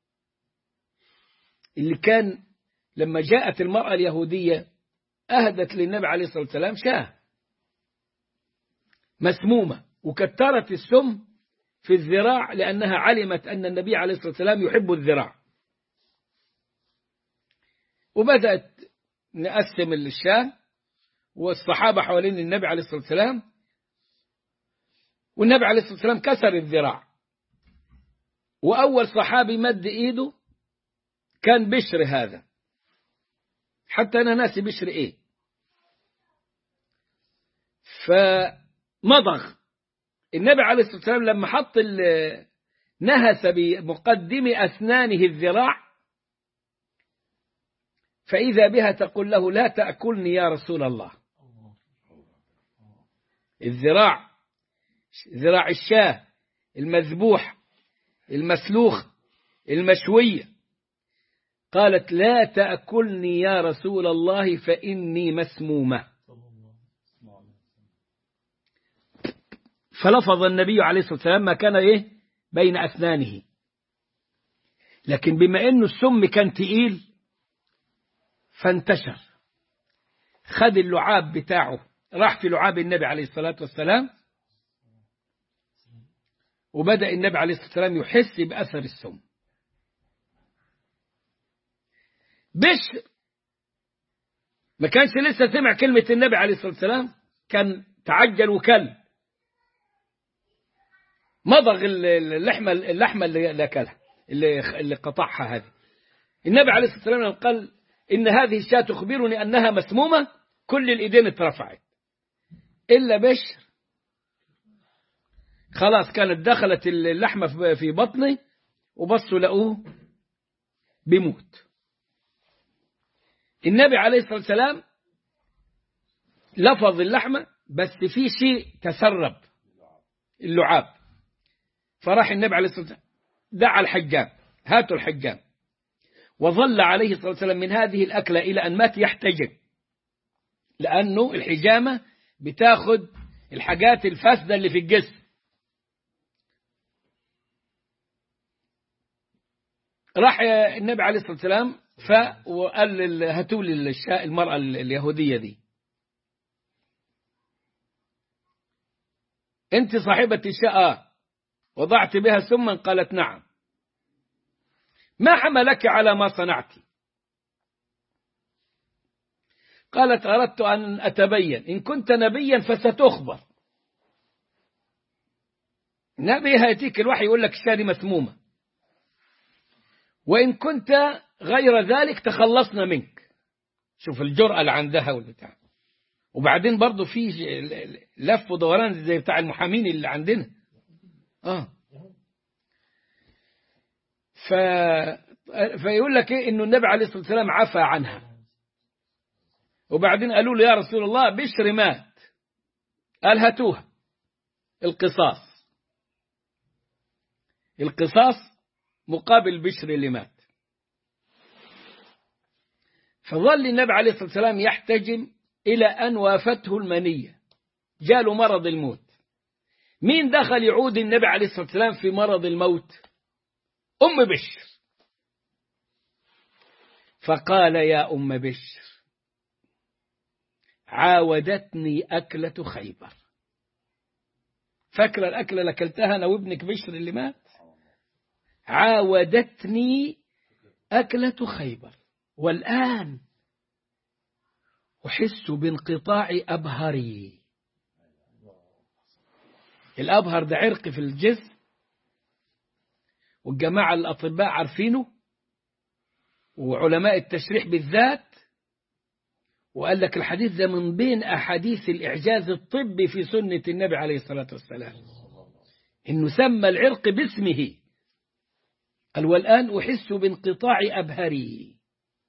اللي كان لما جاءت المرأة اليهودية أهدت للنبي عليه الصلاة والسلام شاه مسمومة وكترت السم في الذراع لأنها علمت أن النبي عليه الصلاة والسلام يحب الذراع وبدأت نقسم الشاه والصحابة حوالين النبي عليه الصلاة والسلام والنبي عليه الصلاة والسلام كسر الذراع وأول صحابي مد إيده كان بشر هذا حتى أنا ناسي بشر إيه فمضغ النبي عليه الصلاة والسلام لما حط نهس بمقدم أسنانه الذراع فإذا بها تقول له لا تأكلني يا رسول الله الذراع ذراع الشاه المذبوح المسلوخ المشوية قالت لا تأكلني يا رسول الله فإني مسمومة فلفظ النبي عليه الصلاة والسلام ما كان إيه بين أسنانه لكن بما أنه السم كان تقيل فانتشر خد اللعاب بتاعه راح في لعاب النبي عليه الصلاة والسلام وبدأ النبي عليه الصلاة والسلام يحس بأثر السم بشر ما كانش لسه سمع كلمة النبي عليه الصلاة والسلام كان تعجل وكل مضغ اللحمة اللحمة اللي أكلها اللي اللي قطعها هذه النبي عليه الصلاة والسلام قال إن هذه الشاة تخبرني أنها مسمومة كل الإيدين اترفعت إلا بشر خلاص كانت دخلت اللحمة في بطني وبصوا لقوه بيموت النبي عليه الصلاة والسلام لفظ اللحمة بس في شيء تسرب اللعاب فراح النبي عليه الصلاة والسلام دعا الحجام هاتوا الحجام وظل عليه الصلاة والسلام من هذه الأكلة إلى أن مات يحتجب لأنه الحجامة بتاخد الحاجات الفاسدة اللي في الجسم راح النبي عليه الصلاة والسلام ف وقال هاتوا لي المرأة اليهودية دي أنت صاحبة الشاء وضعت بها سما قالت نعم ما حملك على ما صنعت قالت أردت أن أتبين إن كنت نبيا فستخبر نبي هيتيك الوحي يقول لك الشاري مسمومة وإن كنت غير ذلك تخلصنا منك شوف الجرأة اللي عندها والبتاع وبعدين برضه في لف ودوران زي بتاع المحامين اللي عندنا اه ف... فيقول لك ايه انه النبي عليه الصلاه والسلام عفى عنها وبعدين قالوا له يا رسول الله بشر مات قال هاتوها القصاص القصاص مقابل بشر اللي مات فظل النبي عليه الصلاة والسلام يحتجم إلى أن وافته المنية جاله مرض الموت مين دخل يعود النبي عليه الصلاة والسلام في مرض الموت أم بشر فقال يا أم بشر عاودتني أكلة خيبر فاكرة الأكلة اللي أكلتها أنا وابنك بشر اللي مات عاودتني أكلة خيبر والآن أحس بانقطاع أبهري الأبهر ده عرق في الجسم والجماعة الأطباء عارفينه وعلماء التشريح بالذات وقال لك الحديث ده من بين أحاديث الإعجاز الطبي في سنة النبي عليه الصلاة والسلام إنه سمى العرق باسمه قال والآن أحس بانقطاع أبهري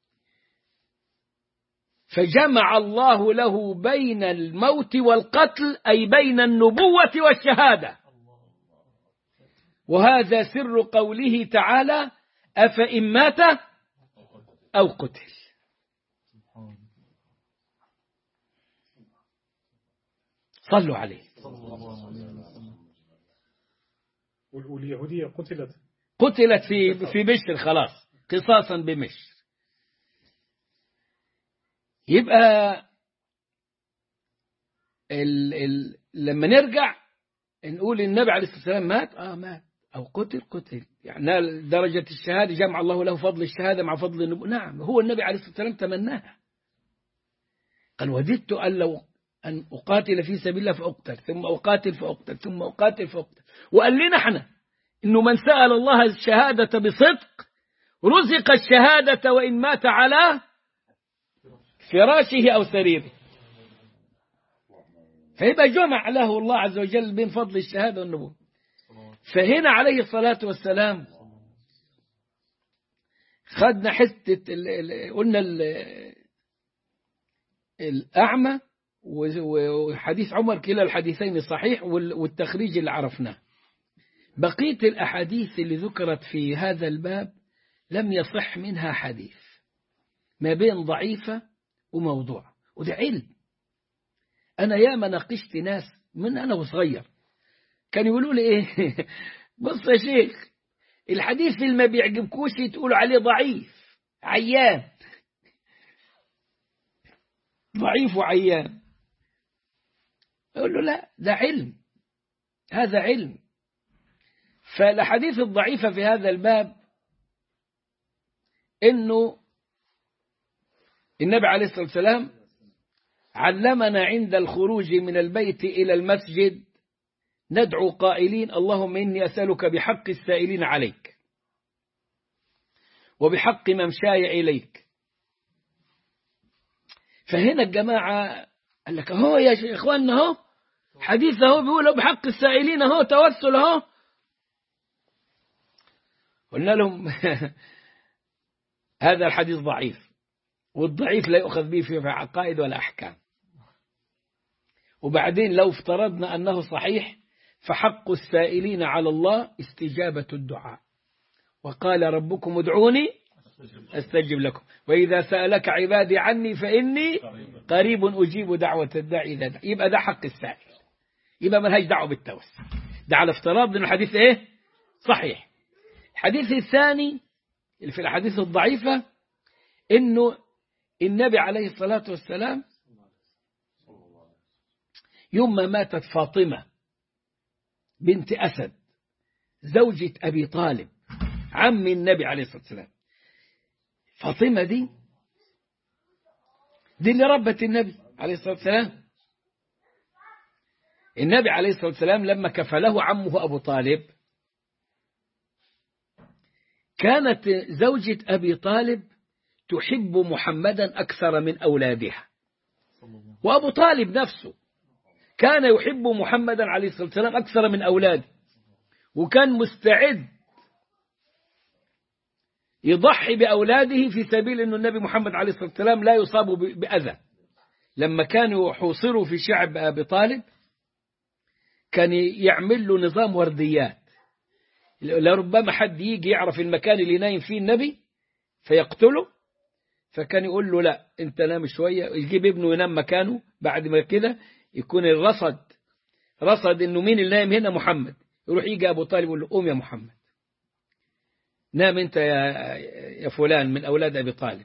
فجمع الله له بين الموت والقتل أي بين النبوة والشهادة وهذا سر قوله تعالى أفإن مات أو قتل صلوا عليه واليهودية قتلت قتلت في في بشر خلاص قصاصا بمشر يبقى ال ال لما نرجع نقول النبي عليه الصلاة والسلام مات اه مات أو قتل قتل يعني درجة الشهادة جمع الله له فضل الشهادة مع فضل النبوة نعم هو النبي عليه الصلاة والسلام تمناها قال وددت أن لو أن أقاتل في سبيل الله فأقتل ثم أقاتل فأقتل ثم أقاتل فأقتل وقال لنا احنا إنه من سأل الله الشهادة بصدق رزق الشهادة وإن مات على فراشه أو سريره فيبقى جمع له الله عز وجل بين فضل الشهادة والنبوة فهنا عليه الصلاة والسلام خدنا حتة ال- ال- قلنا ال- الأعمى و- وحديث عمر كلا الحديثين صحيح وال- والتخريج اللي عرفناه بقية الأحاديث اللي ذكرت في هذا الباب لم يصح منها حديث ما بين ضعيفة وموضوع وده علم أنا ياما ناقشت ناس من أنا وصغير كان يقولوا لي إيه بص يا شيخ الحديث اللي ما بيعجبكوش تقولوا عليه ضعيف عيان ضعيف وعيان أقول له لا ده علم هذا علم فالأحاديث الضعيفة في هذا الباب إنه النبي عليه الصلاة والسلام علمنا عند الخروج من البيت إلى المسجد ندعو قائلين اللهم إني أسألك بحق السائلين عليك وبحق ممشاي إليك فهنا الجماعة قال لك اهو يا شيخ إخواننا اهو حديث اهو بيقولوا بحق السائلين اهو توسل اهو قلنا لهم هذا الحديث ضعيف والضعيف لا يؤخذ به في عقائد ولا أحكام وبعدين لو افترضنا أنه صحيح فحق السائلين على الله استجابة الدعاء وقال ربكم ادعوني استجب لكم وإذا سألك عبادي عني فإني قريب أجيب دعوة الداعي إذا دعا يبقى ده حق السائل يبقى ملهاش دعوة بالتوسل ده على افتراض أنه الحديث إيه صحيح الحديث الثاني اللي في الأحاديث الضعيفة إنه النبي عليه الصلاة والسلام يوم ما ماتت فاطمة بنت أسد زوجة أبي طالب عم النبي عليه الصلاة والسلام فاطمة دي دي اللي ربت النبي عليه الصلاة والسلام النبي عليه الصلاة والسلام لما كفله عمه أبو طالب كانت زوجة أبي طالب تحب محمدا أكثر من أولادها وأبو طالب نفسه كان يحب محمدا عليه الصلاة والسلام أكثر من أولاده وكان مستعد يضحي بأولاده في سبيل أن النبي محمد عليه الصلاة والسلام لا يصاب بأذى لما كانوا يحوصروا في شعب أبي طالب كان يعمل له نظام ورديات لربما حد يجي يعرف المكان اللي نايم فيه النبي فيقتله فكان يقول له لا انت نام شوية يجيب ابنه ينام مكانه بعد ما كده يكون الرصد رصد انه مين اللي نايم هنا محمد يروح يجي ابو طالب يقول له قوم يا محمد نام انت يا يا فلان من اولاد ابي طالب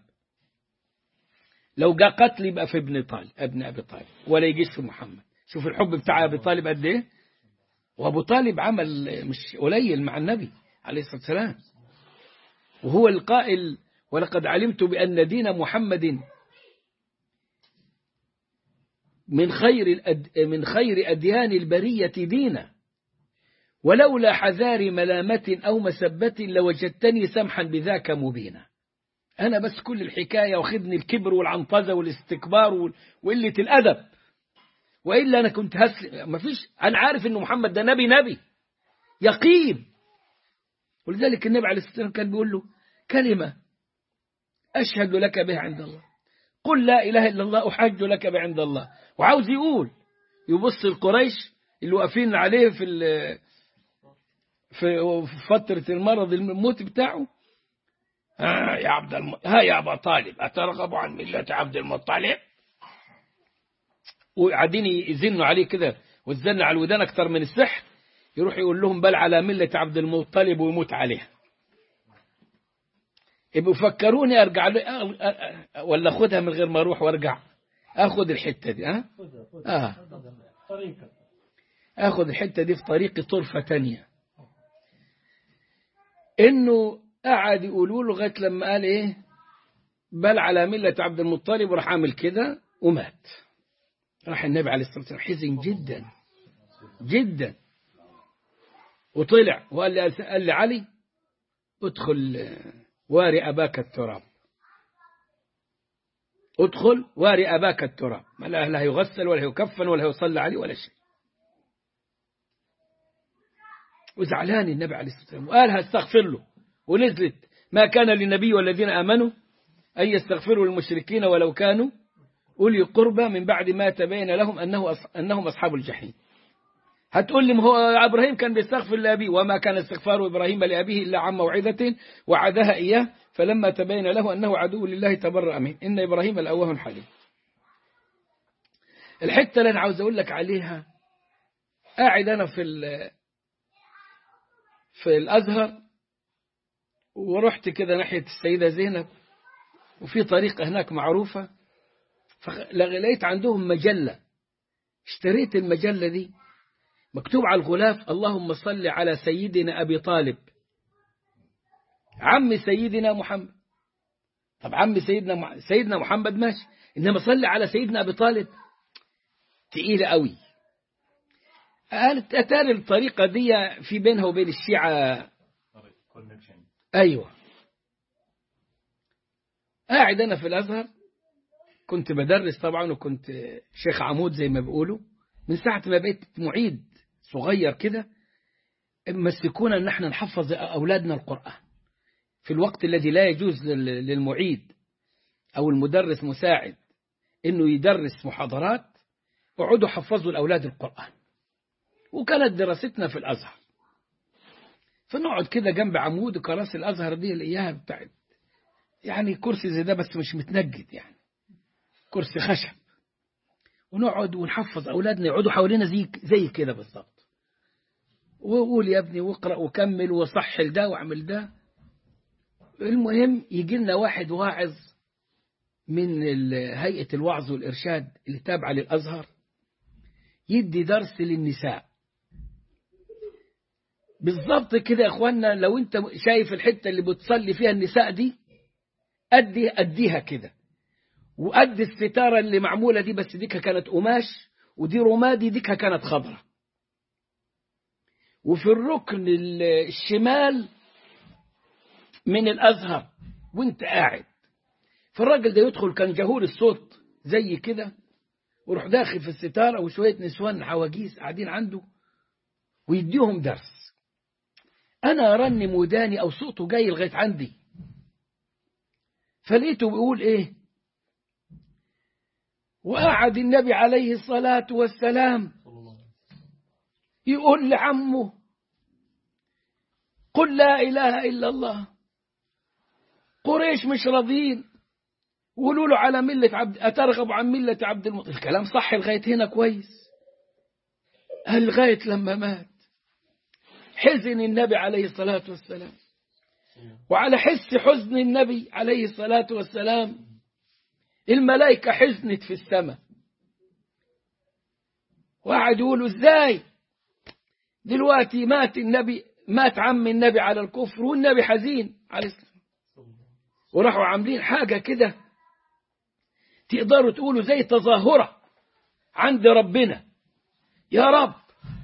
لو جاء قتل يبقى في ابن طالب ابن ابي طالب ولا يجيش في محمد شوف الحب بتاع ابي طالب قد ايه وابو طالب عمل مش قليل مع النبي عليه الصلاه والسلام وهو القائل ولقد علمت بأن دين محمد من خير الأد... من خير أديان البرية دينا ولولا حذار ملامة أو مسبة لوجدتني سمحا بذاك مبينا أنا بس كل الحكاية واخدني الكبر والعنطزة والاستكبار وقلة الأدب وإلا أنا كنت هسلم ما فيش أنا عارف إنه محمد ده نبي نبي يقين ولذلك النبي عليه الصلاة والسلام كان بيقول له كلمة أشهد لك بها عند الله قل لا إله إلا الله أحج لك بها عند الله وعاوز يقول يبص القريش اللي واقفين عليه في في فترة المرض الموت بتاعه ها يا عبد الم... ها يا أبا طالب أترغب عن ملة عبد المطلب وقاعدين يزنوا عليه كده والزن على الودان أكتر من السحر يروح يقول لهم بل على ملة عبد المطلب ويموت عليها يبقوا فكروني ارجع له ولا اخدها من غير ما اروح وارجع اخد الحته دي ها اه اخد الحته دي في طريقي طرفه تانية انه قعد يقولوا له لغايه لما قال ايه بل على مله عبد المطلب وراح عامل كده ومات راح النبي عليه الصلاه والسلام حزن جدا جدا وطلع وقال لي قال لي علي ادخل واري أباك التراب ادخل واري أباك التراب ما لا لا يغسل ولا يكفن ولا يصلى عليه ولا شيء وزعلان النبي عليه الصلاة والسلام وقالها استغفر له ونزلت ما كان للنبي والذين آمنوا أن يستغفروا للمشركين ولو كانوا أولي قربى من بعد ما تبين لهم أنه أص... أنهم أصحاب الجحيم هتقول لي ما هو إبراهيم كان بيستغفر لأبيه وما كان استغفار إبراهيم لأبيه إلا عن موعظة وعدها إياه فلما تبين له أنه عدو لله تبرأ منه إن إبراهيم الأواه حليم الحتة اللي أنا عاوز أقول لك عليها قاعد أنا في في الأزهر ورحت كده ناحية السيدة زينب وفي طريقة هناك معروفة فلقيت عندهم مجلة اشتريت المجلة دي مكتوب على الغلاف اللهم صل على سيدنا أبي طالب عم سيدنا محمد طب عم سيدنا مح... سيدنا محمد ماشي إنما صل على سيدنا أبي طالب تقيلة قوي قالت أتاري الطريقة دي في بينها وبين الشيعة أيوة قاعد أنا في الأزهر كنت بدرس طبعا وكنت شيخ عمود زي ما بيقولوا من ساعة ما بقيت معيد صغير كده مسكونا ان احنا نحفظ أولادنا القرآن في الوقت الذي لا يجوز للمعيد أو المدرس مساعد انه يدرس محاضرات اقعدوا حفظوا الأولاد القرآن وكانت دراستنا في الأزهر فنقعد كده جنب عمود كراسي الأزهر دي اللي إياها بتاعت يعني كرسي زي ده بس مش متنجد يعني كرسي خشب ونقعد ونحفظ أولادنا يقعدوا حوالينا زي زي كده بالظبط وقول يا ابني واقرأ وكمل وصح ده واعمل ده المهم يجي لنا واحد واعظ من هيئة الوعظ والإرشاد اللي تابعة للأزهر يدي درس للنساء بالظبط كده يا اخوانا لو انت شايف الحته اللي بتصلي فيها النساء دي ادي اديها كده وقد الستاره اللي معموله دي بس ديكها كانت قماش ودي رمادي ديكها كانت خضراء وفي الركن الشمال من الازهر وانت قاعد فالراجل ده يدخل كان جهور الصوت زي كده وروح داخل في الستاره وشويه نسوان حواجيز قاعدين عنده ويديهم درس أنا أرنم وداني أو صوته جاي لغاية عندي فلقيته بيقول إيه وقعد النبي عليه الصلاة والسلام يقول لعمه قل لا إله إلا الله قريش مش راضين وقولوا له على ملة عبد أترغب عن ملة عبد المطلب الكلام صح لغاية هنا كويس قال لغاية لما مات حزن النبي عليه الصلاة والسلام وعلى حس حزن النبي عليه الصلاة والسلام الملائكة حزنت في السماء وقعد يقولوا ازاي دلوقتي مات النبي مات عم النبي على الكفر والنبي حزين عليه الصلاة وراحوا عاملين حاجة كده تقدروا تقولوا زي تظاهرة عند ربنا يا رب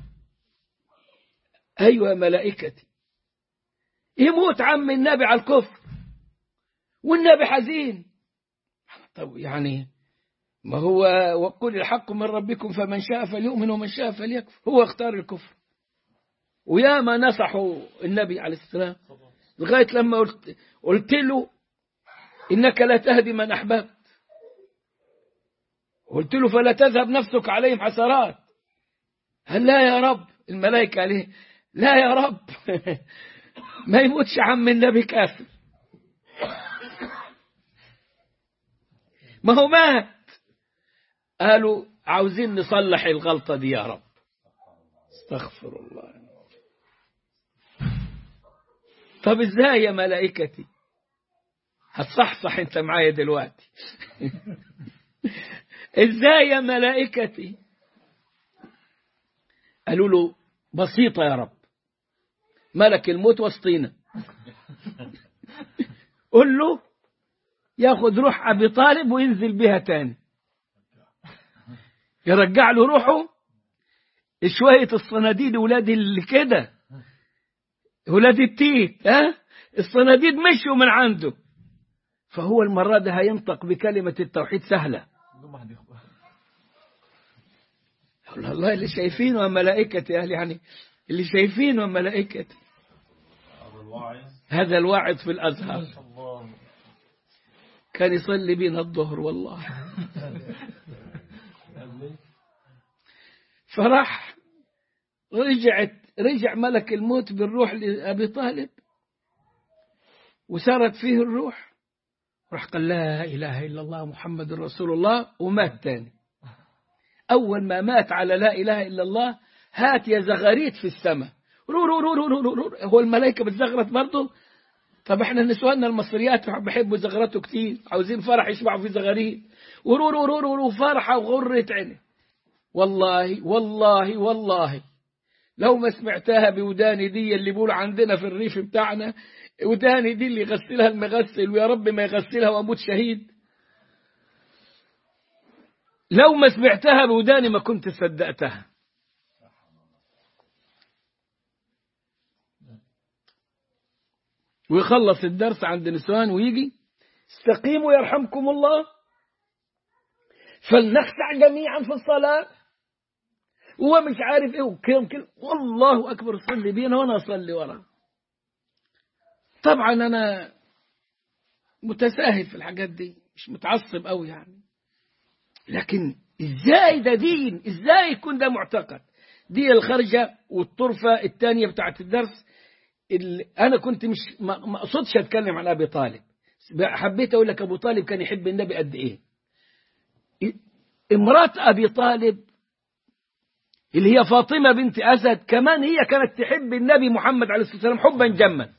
أيوة ملائكتي يموت عم النبي على الكفر والنبي حزين طب يعني ما هو وقل الحق من ربكم فمن شاء فليؤمن ومن شاء فليكفر هو اختار الكفر ويا ما نصحوا النبي عليه السلام لغاية لما قلت, قلت له إنك لا تهدي من أحببت قلت له فلا تذهب نفسك عليهم حسرات هل لا يا رب الملائكة عليه لا يا رب ما يموتش عم النبي كافر ما هو مات قالوا عاوزين نصلح الغلطة دي يا رب استغفر الله طب ازاي يا ملائكتي هتصحصح انت معايا دلوقتي ازاي يا ملائكتي قالوا له بسيطة يا رب ملك الموت وسطينا قل له ياخد روح أبي طالب وينزل بها تاني يرجع له روحه شوية الصناديد ولاد اللي كده ولاد التيت ها الصناديد مشوا من عنده فهو المرة ده هينطق بكلمة التوحيد سهلة الله اللي شايفينه ملائكتي يعني اللي شايفينه ملائكتي هذا الواعظ في الأزهر كان يصلي بينا الظهر والله فراح رجعت رجع ملك الموت بالروح لأبي طالب وسارت فيه الروح راح قال لا إله إلا الله محمد رسول الله ومات تاني أول ما مات على لا إله إلا الله هات يا زغاريت في السماء رو رو رو رو رو رو هو الملائكة بتزغرت برضه طب احنا نسواننا المصريات بيحبوا زغرته كتير عاوزين فرح يشبعوا في زغاريت ورو رو رو رو رو فرحة وغرة عينه والله والله والله لو ما سمعتها بوداني دي اللي بيقولوا عندنا في الريف بتاعنا وداني دي اللي يغسلها المغسل ويا رب ما يغسلها واموت شهيد لو ما سمعتها بوداني ما كنت صدقتها ويخلص الدرس عند نسوان ويجي استقيموا يرحمكم الله فلنخشع جميعا في الصلاة ومش عارف ايه وكم كده والله اكبر صلي بينا وانا اصلي وراه طبعا انا متساهل في الحاجات دي مش متعصب قوي يعني لكن ازاي ده دين ازاي يكون ده معتقد دي الخرجة والطرفة الثانية بتاعت الدرس اللي أنا كنت مش ما أقصدش أتكلم عن أبي طالب حبيت أقول لك أبو طالب كان يحب النبي قد إيه امرأة أبي طالب اللي هي فاطمة بنت أسد كمان هي كانت تحب النبي محمد عليه الصلاة والسلام حبا جما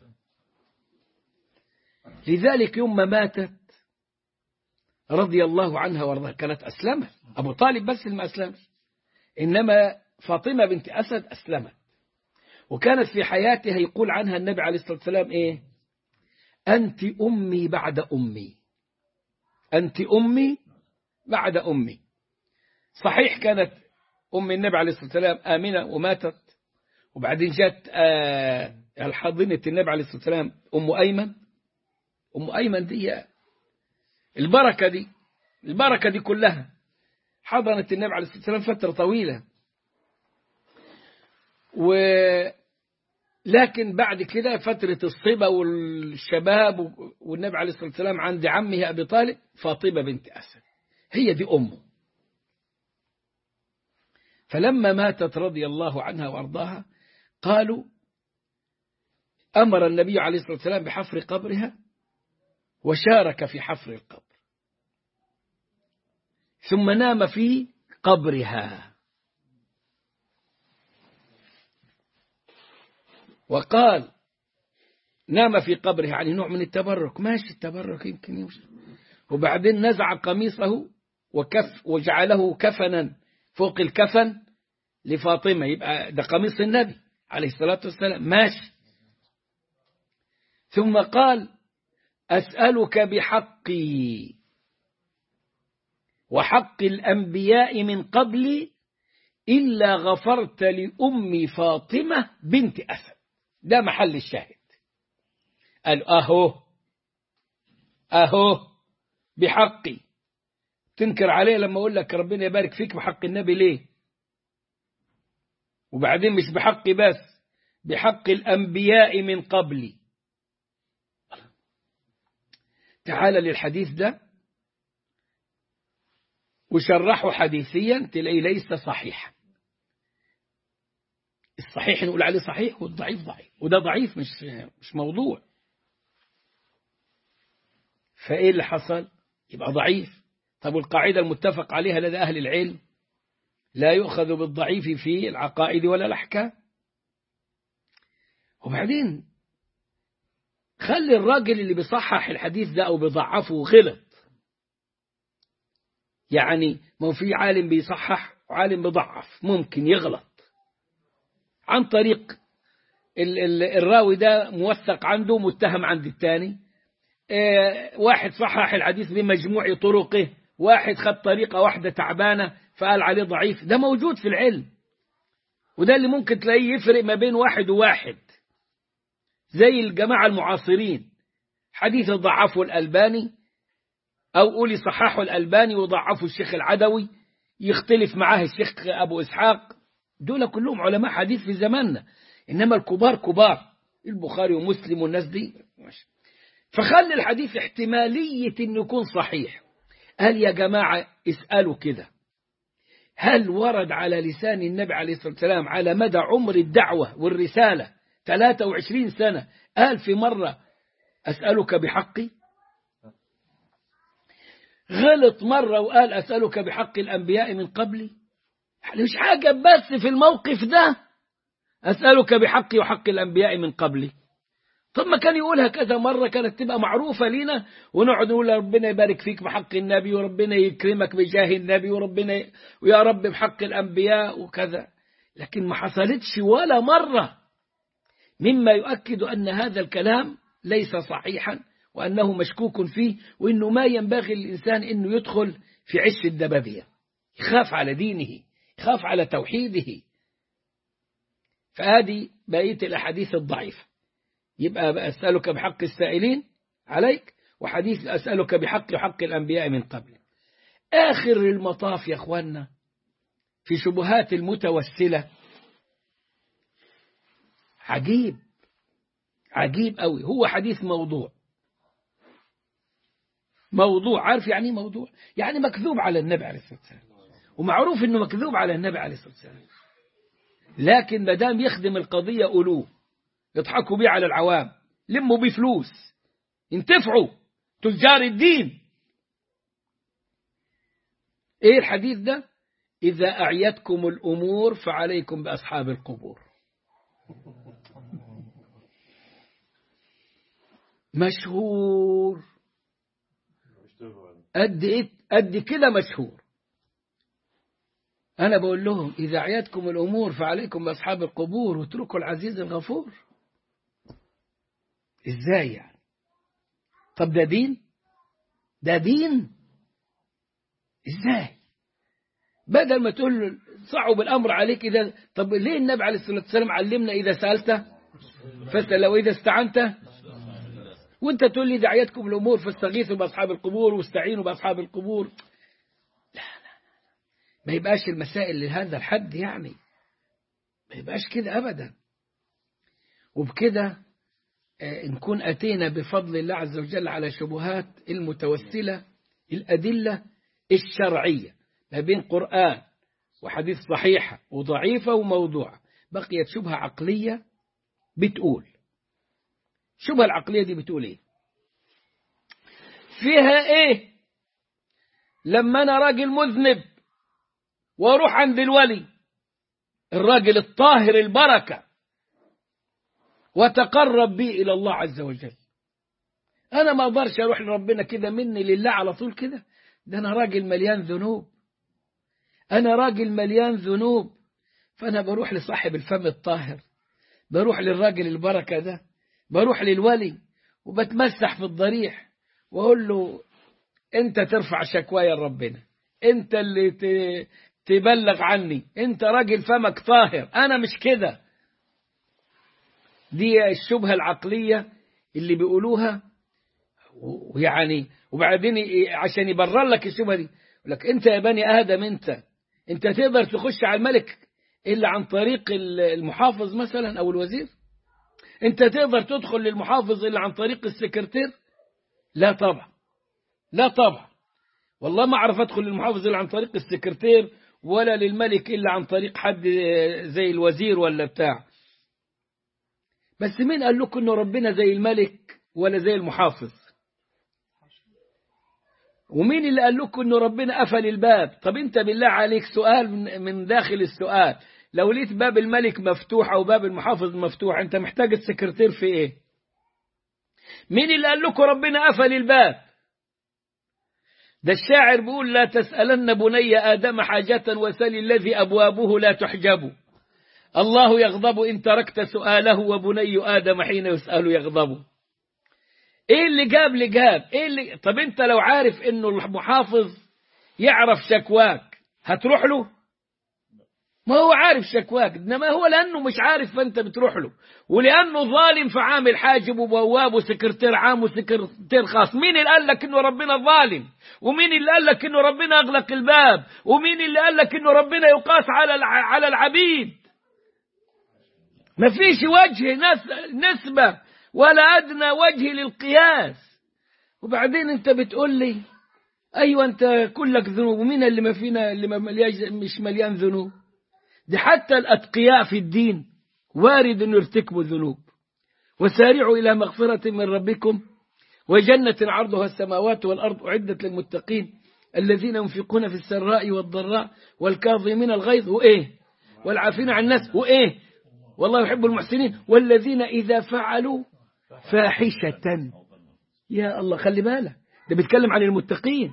لذلك يوم ما ماتت رضي الله عنها وارضاها كانت أسلمت أبو طالب بس اللي ما أسلمش إنما فاطمة بنت أسد أسلمت وكانت في حياتها يقول عنها النبي عليه الصلاة والسلام إيه أنت أمي بعد أمي أنت أمي بعد أمي صحيح كانت أم النبي عليه الصلاة والسلام آمنة وماتت وبعدين جت آه الحاضنة النبي عليه الصلاة والسلام أم أيمن أم أيمن دي البركة دي البركة دي كلها حضنت النبي عليه الصلاة والسلام فترة طويلة و لكن بعد كده فترة الصبا والشباب والنبي عليه الصلاة والسلام عند عمه أبي طالب فاطمة بنت أسد هي دي أمه فلما ماتت رضي الله عنها وأرضاها قالوا أمر النبي عليه الصلاة والسلام بحفر قبرها وشارك في حفر القبر ثم نام في قبرها وقال نام في قبرها يعني نوع من التبرك ماشي التبرك يمكن يمشي وبعدين نزع قميصه وكف وجعله كفنا فوق الكفن لفاطمة يبقى ده قميص النبي عليه الصلاة والسلام ماشي ثم قال أسألك بحقي وحق الأنبياء من قبلي إلا غفرت لأمي فاطمة بنت أسد ده محل الشاهد قال أهو أهو بحقي تنكر عليه لما أقول لك ربنا يبارك فيك بحق النبي ليه وبعدين مش بحقي بس بحق الأنبياء من قبلي تعال للحديث ده وشرحه حديثيا تلاقيه ليس صحيحا الصحيح نقول عليه صحيح والضعيف ضعيف وده ضعيف مش مش موضوع فايه اللي حصل يبقى ضعيف طب والقاعدة المتفق عليها لدى أهل العلم لا يؤخذ بالضعيف في العقائد ولا الأحكام وبعدين خلي الراجل اللي بيصحح الحديث ده أو بيضعفه غلط يعني ما في عالم بيصحح وعالم بيضعف ممكن يغلط عن طريق ال ال الراوي ده موثق عنده متهم عند الثاني اه واحد صحح الحديث بمجموع طرقه واحد خد طريقة واحدة تعبانة فقال عليه ضعيف ده موجود في العلم وده اللي ممكن تلاقيه يفرق ما بين واحد وواحد زي الجماعة المعاصرين حديث ضعفه الألباني أو قولي صححه الألباني وضعفه الشيخ العدوي يختلف معاه الشيخ أبو إسحاق دول كلهم علماء حديث في زماننا إنما الكبار كبار البخاري ومسلم والناس دي ماشي. فخلي الحديث احتمالية أنه يكون صحيح قال يا جماعة اسألوا كده هل ورد على لسان النبي عليه الصلاة والسلام على مدى عمر الدعوة والرسالة 23 سنة قال في مرة أسألك بحقي غلط مرة وقال أسألك بحق الأنبياء من قبلي مش حاجة بس في الموقف ده أسألك بحقي وحق الأنبياء من قبلي طب ما كان يقولها كذا مرة كانت تبقى معروفة لينا ونقعد نقول ربنا يبارك فيك بحق النبي وربنا يكرمك بجاه النبي وربنا ي... ويا رب بحق الأنبياء وكذا لكن ما حصلتش ولا مرة مما يؤكد أن هذا الكلام ليس صحيحا وأنه مشكوك فيه وأنه ما ينبغي للإنسان أنه يدخل في عش الدبابية يخاف على دينه يخاف على توحيده فهذه بقية الأحاديث الضعيفة يبقى أسألك بحق السائلين عليك وحديث أسألك بحق حق الأنبياء من قبل آخر المطاف يا أخوانا في شبهات المتوسلة عجيب عجيب قوي هو حديث موضوع موضوع عارف يعني ايه موضوع يعني مكذوب على النبي عليه الصلاة والسلام ومعروف انه مكذوب على النبي عليه الصلاة والسلام لكن ما دام يخدم القضية ألوه يضحكوا بيه على العوام لموا بيه فلوس انتفعوا تجار الدين ايه الحديث ده إذا أعيتكم الأمور فعليكم بأصحاب القبور مشهور قد إيه قد كده مشهور أنا بقول لهم إذا أعيتكم الأمور فعليكم بأصحاب القبور واتركوا العزيز الغفور إزاي يعني طب ده دين ده دين إزاي بدل ما تقول له صعب الأمر عليك إذا طب ليه النبي عليه الصلاة والسلام علمنا إذا سألت فاسأل وإذا استعنت وانت تقول لي دعيتكم الأمور فاستغيثوا بأصحاب القبور واستعينوا بأصحاب القبور لا لا ما يبقاش المسائل لهذا الحد يعني ما يبقاش كده أبدا وبكده نكون أتينا بفضل الله عز وجل على شبهات المتوسلة الأدلة الشرعية ما بين قرآن وحديث صحيحة وضعيفة وموضوعة بقيت شبهة عقلية بتقول الشبهة العقلية دي بتقول ايه فيها ايه لما انا راجل مذنب واروح عند الولي الراجل الطاهر البركة وتقرب بي إلى الله عز وجل أنا ما أقدرش أروح لربنا كده مني لله على طول كده ده أنا راجل مليان ذنوب أنا راجل مليان ذنوب فأنا بروح لصاحب الفم الطاهر بروح للراجل البركة ده بروح للولي وبتمسح في الضريح وأقول له أنت ترفع شكوايا لربنا أنت اللي تبلغ عني أنت راجل فمك طاهر أنا مش كده دي الشبهة العقلية اللي بيقولوها ويعني وبعدين عشان يبرر لك الشبهة دي يقول لك أنت يا بني آدم أنت أنت تقدر تخش على الملك إلا عن طريق المحافظ مثلا أو الوزير أنت تقدر تدخل للمحافظ إلا عن طريق السكرتير لا طبعا لا طبعا والله ما أعرف أدخل للمحافظ إلا عن طريق السكرتير ولا للملك إلا عن طريق حد زي الوزير ولا بتاع بس مين قال لكم انه ربنا زي الملك ولا زي المحافظ ومين اللي قال لكم انه ربنا قفل الباب طب انت بالله عليك سؤال من داخل السؤال لو لقيت باب الملك مفتوح او باب المحافظ مفتوح انت محتاج السكرتير في ايه مين اللي قال لكم ربنا قفل الباب ده الشاعر بيقول لا تسألن بني آدم حاجة وسل الذي أبوابه لا تحجب الله يغضب إن تركت سؤاله وبني آدم حين يسأل يغضب إيه اللي جاب اللي جاب إيه اللي طب أنت لو عارف إنه المحافظ يعرف شكواك هتروح له ما هو عارف شكواك إنما هو لأنه مش عارف فأنت بتروح له ولأنه ظالم فعامل حاجب وبواب وسكرتير عام وسكرتير خاص مين اللي قال لك إنه ربنا ظالم ومين اللي قال لك إنه ربنا أغلق الباب ومين اللي قال لك إنه ربنا يقاس على الع- على العبيد ما فيش وجه نس- نسبة ولا أدنى وجه للقياس وبعدين أنت بتقول لي أيوة أنت كلك ذنوب ومين اللي ما فينا اللي ما مليان مش مليان ذنوب دي حتى الأتقياء في الدين وارد أن يرتكبوا الذنوب وسارعوا إلى مغفرة من ربكم وجنة عرضها السماوات والأرض أعدت للمتقين الذين ينفقون في السراء والضراء والكاظمين الغيظ وإيه والعافين عن الناس وإيه والله يحب المحسنين والذين إذا فعلوا فاحشة يا الله خلي بالك ده بيتكلم عن المتقين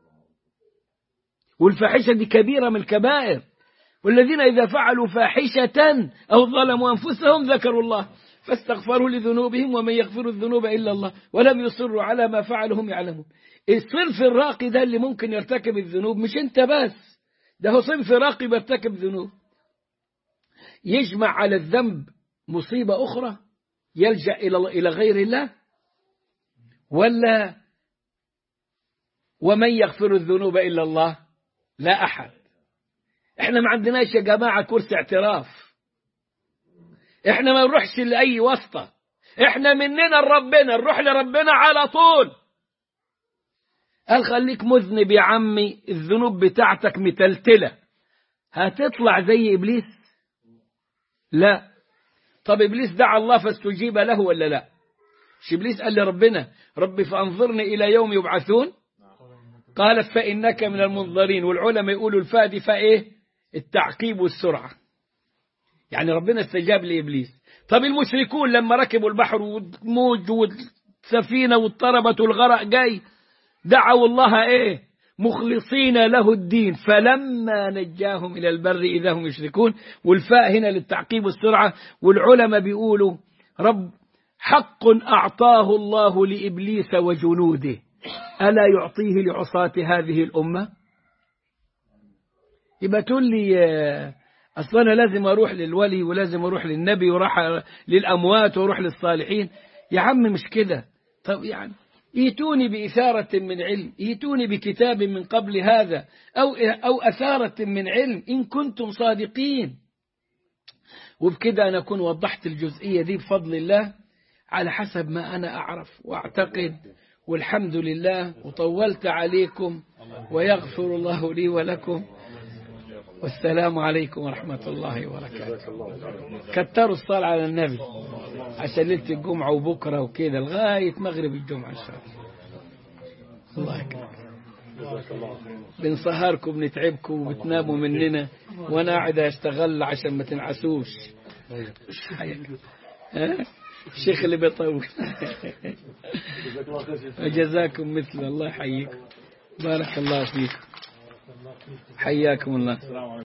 والفاحشة دي كبيرة من الكبائر والذين إذا فعلوا فاحشة أو ظلموا أنفسهم ذكروا الله فاستغفروا لذنوبهم ومن يغفر الذنوب إلا الله ولم يصروا على ما فعلوا هم يعلمون الصنف الراقي ده اللي ممكن يرتكب الذنوب مش انت بس ده هو صنف راقي بيرتكب ذنوب يجمع على الذنب مصيبة أخرى يلجأ إلى إلى غير الله ولا ومن يغفر الذنوب إلا الله لا أحد احنا ما عندناش يا جماعة كرسي اعتراف احنا ما نروحش لأي واسطة احنا مننا لربنا نروح لربنا على طول قال خليك مذنب يا عمي الذنوب بتاعتك متلتلة هتطلع زي إبليس لا طب إبليس دعا الله فاستجيب له ولا لا مش إبليس قال لربنا ربي فأنظرني إلى يوم يبعثون قالت فإنك من المنظرين والعلماء يقولوا الفادي فإيه التعقيب والسرعة يعني ربنا استجاب لإبليس طب المشركون لما ركبوا البحر والموج والسفينة واضطربت والغرق جاي دعوا الله إيه مخلصين له الدين فلما نجاهم إلى البر إذا هم يشركون والفاء هنا للتعقيب والسرعة والعلماء بيقولوا رب حق أعطاه الله لإبليس وجنوده ألا يعطيه لعصاة هذه الأمة يبقى تقول لي آه، أصلا أنا لازم أروح للولي ولازم أروح للنبي وراح للأموات وأروح للصالحين يا عم مش كده طب يعني ايتوني بإثارة من علم ايتوني بكتاب من قبل هذا أو, أو أثارة من علم إن كنتم صادقين وبكده أنا أكون وضحت الجزئية دي بفضل الله على حسب ما أنا أعرف وأعتقد والحمد لله وطولت عليكم ويغفر الله لي ولكم والسلام عليكم ورحمة الله وبركاته كتروا الصلاة على النبي عشان ليلة الجمعة وبكرة وكده لغاية مغرب الجمعة إن شاء الله الله أكبر بنسهركم بنتعبكم وبتناموا مننا وانا قاعد اشتغل عشان ما تنعسوش ها؟ الشيخ اللي بيطول جزاكم مثل الله يحييكم بارك الله فيكم حياكم الله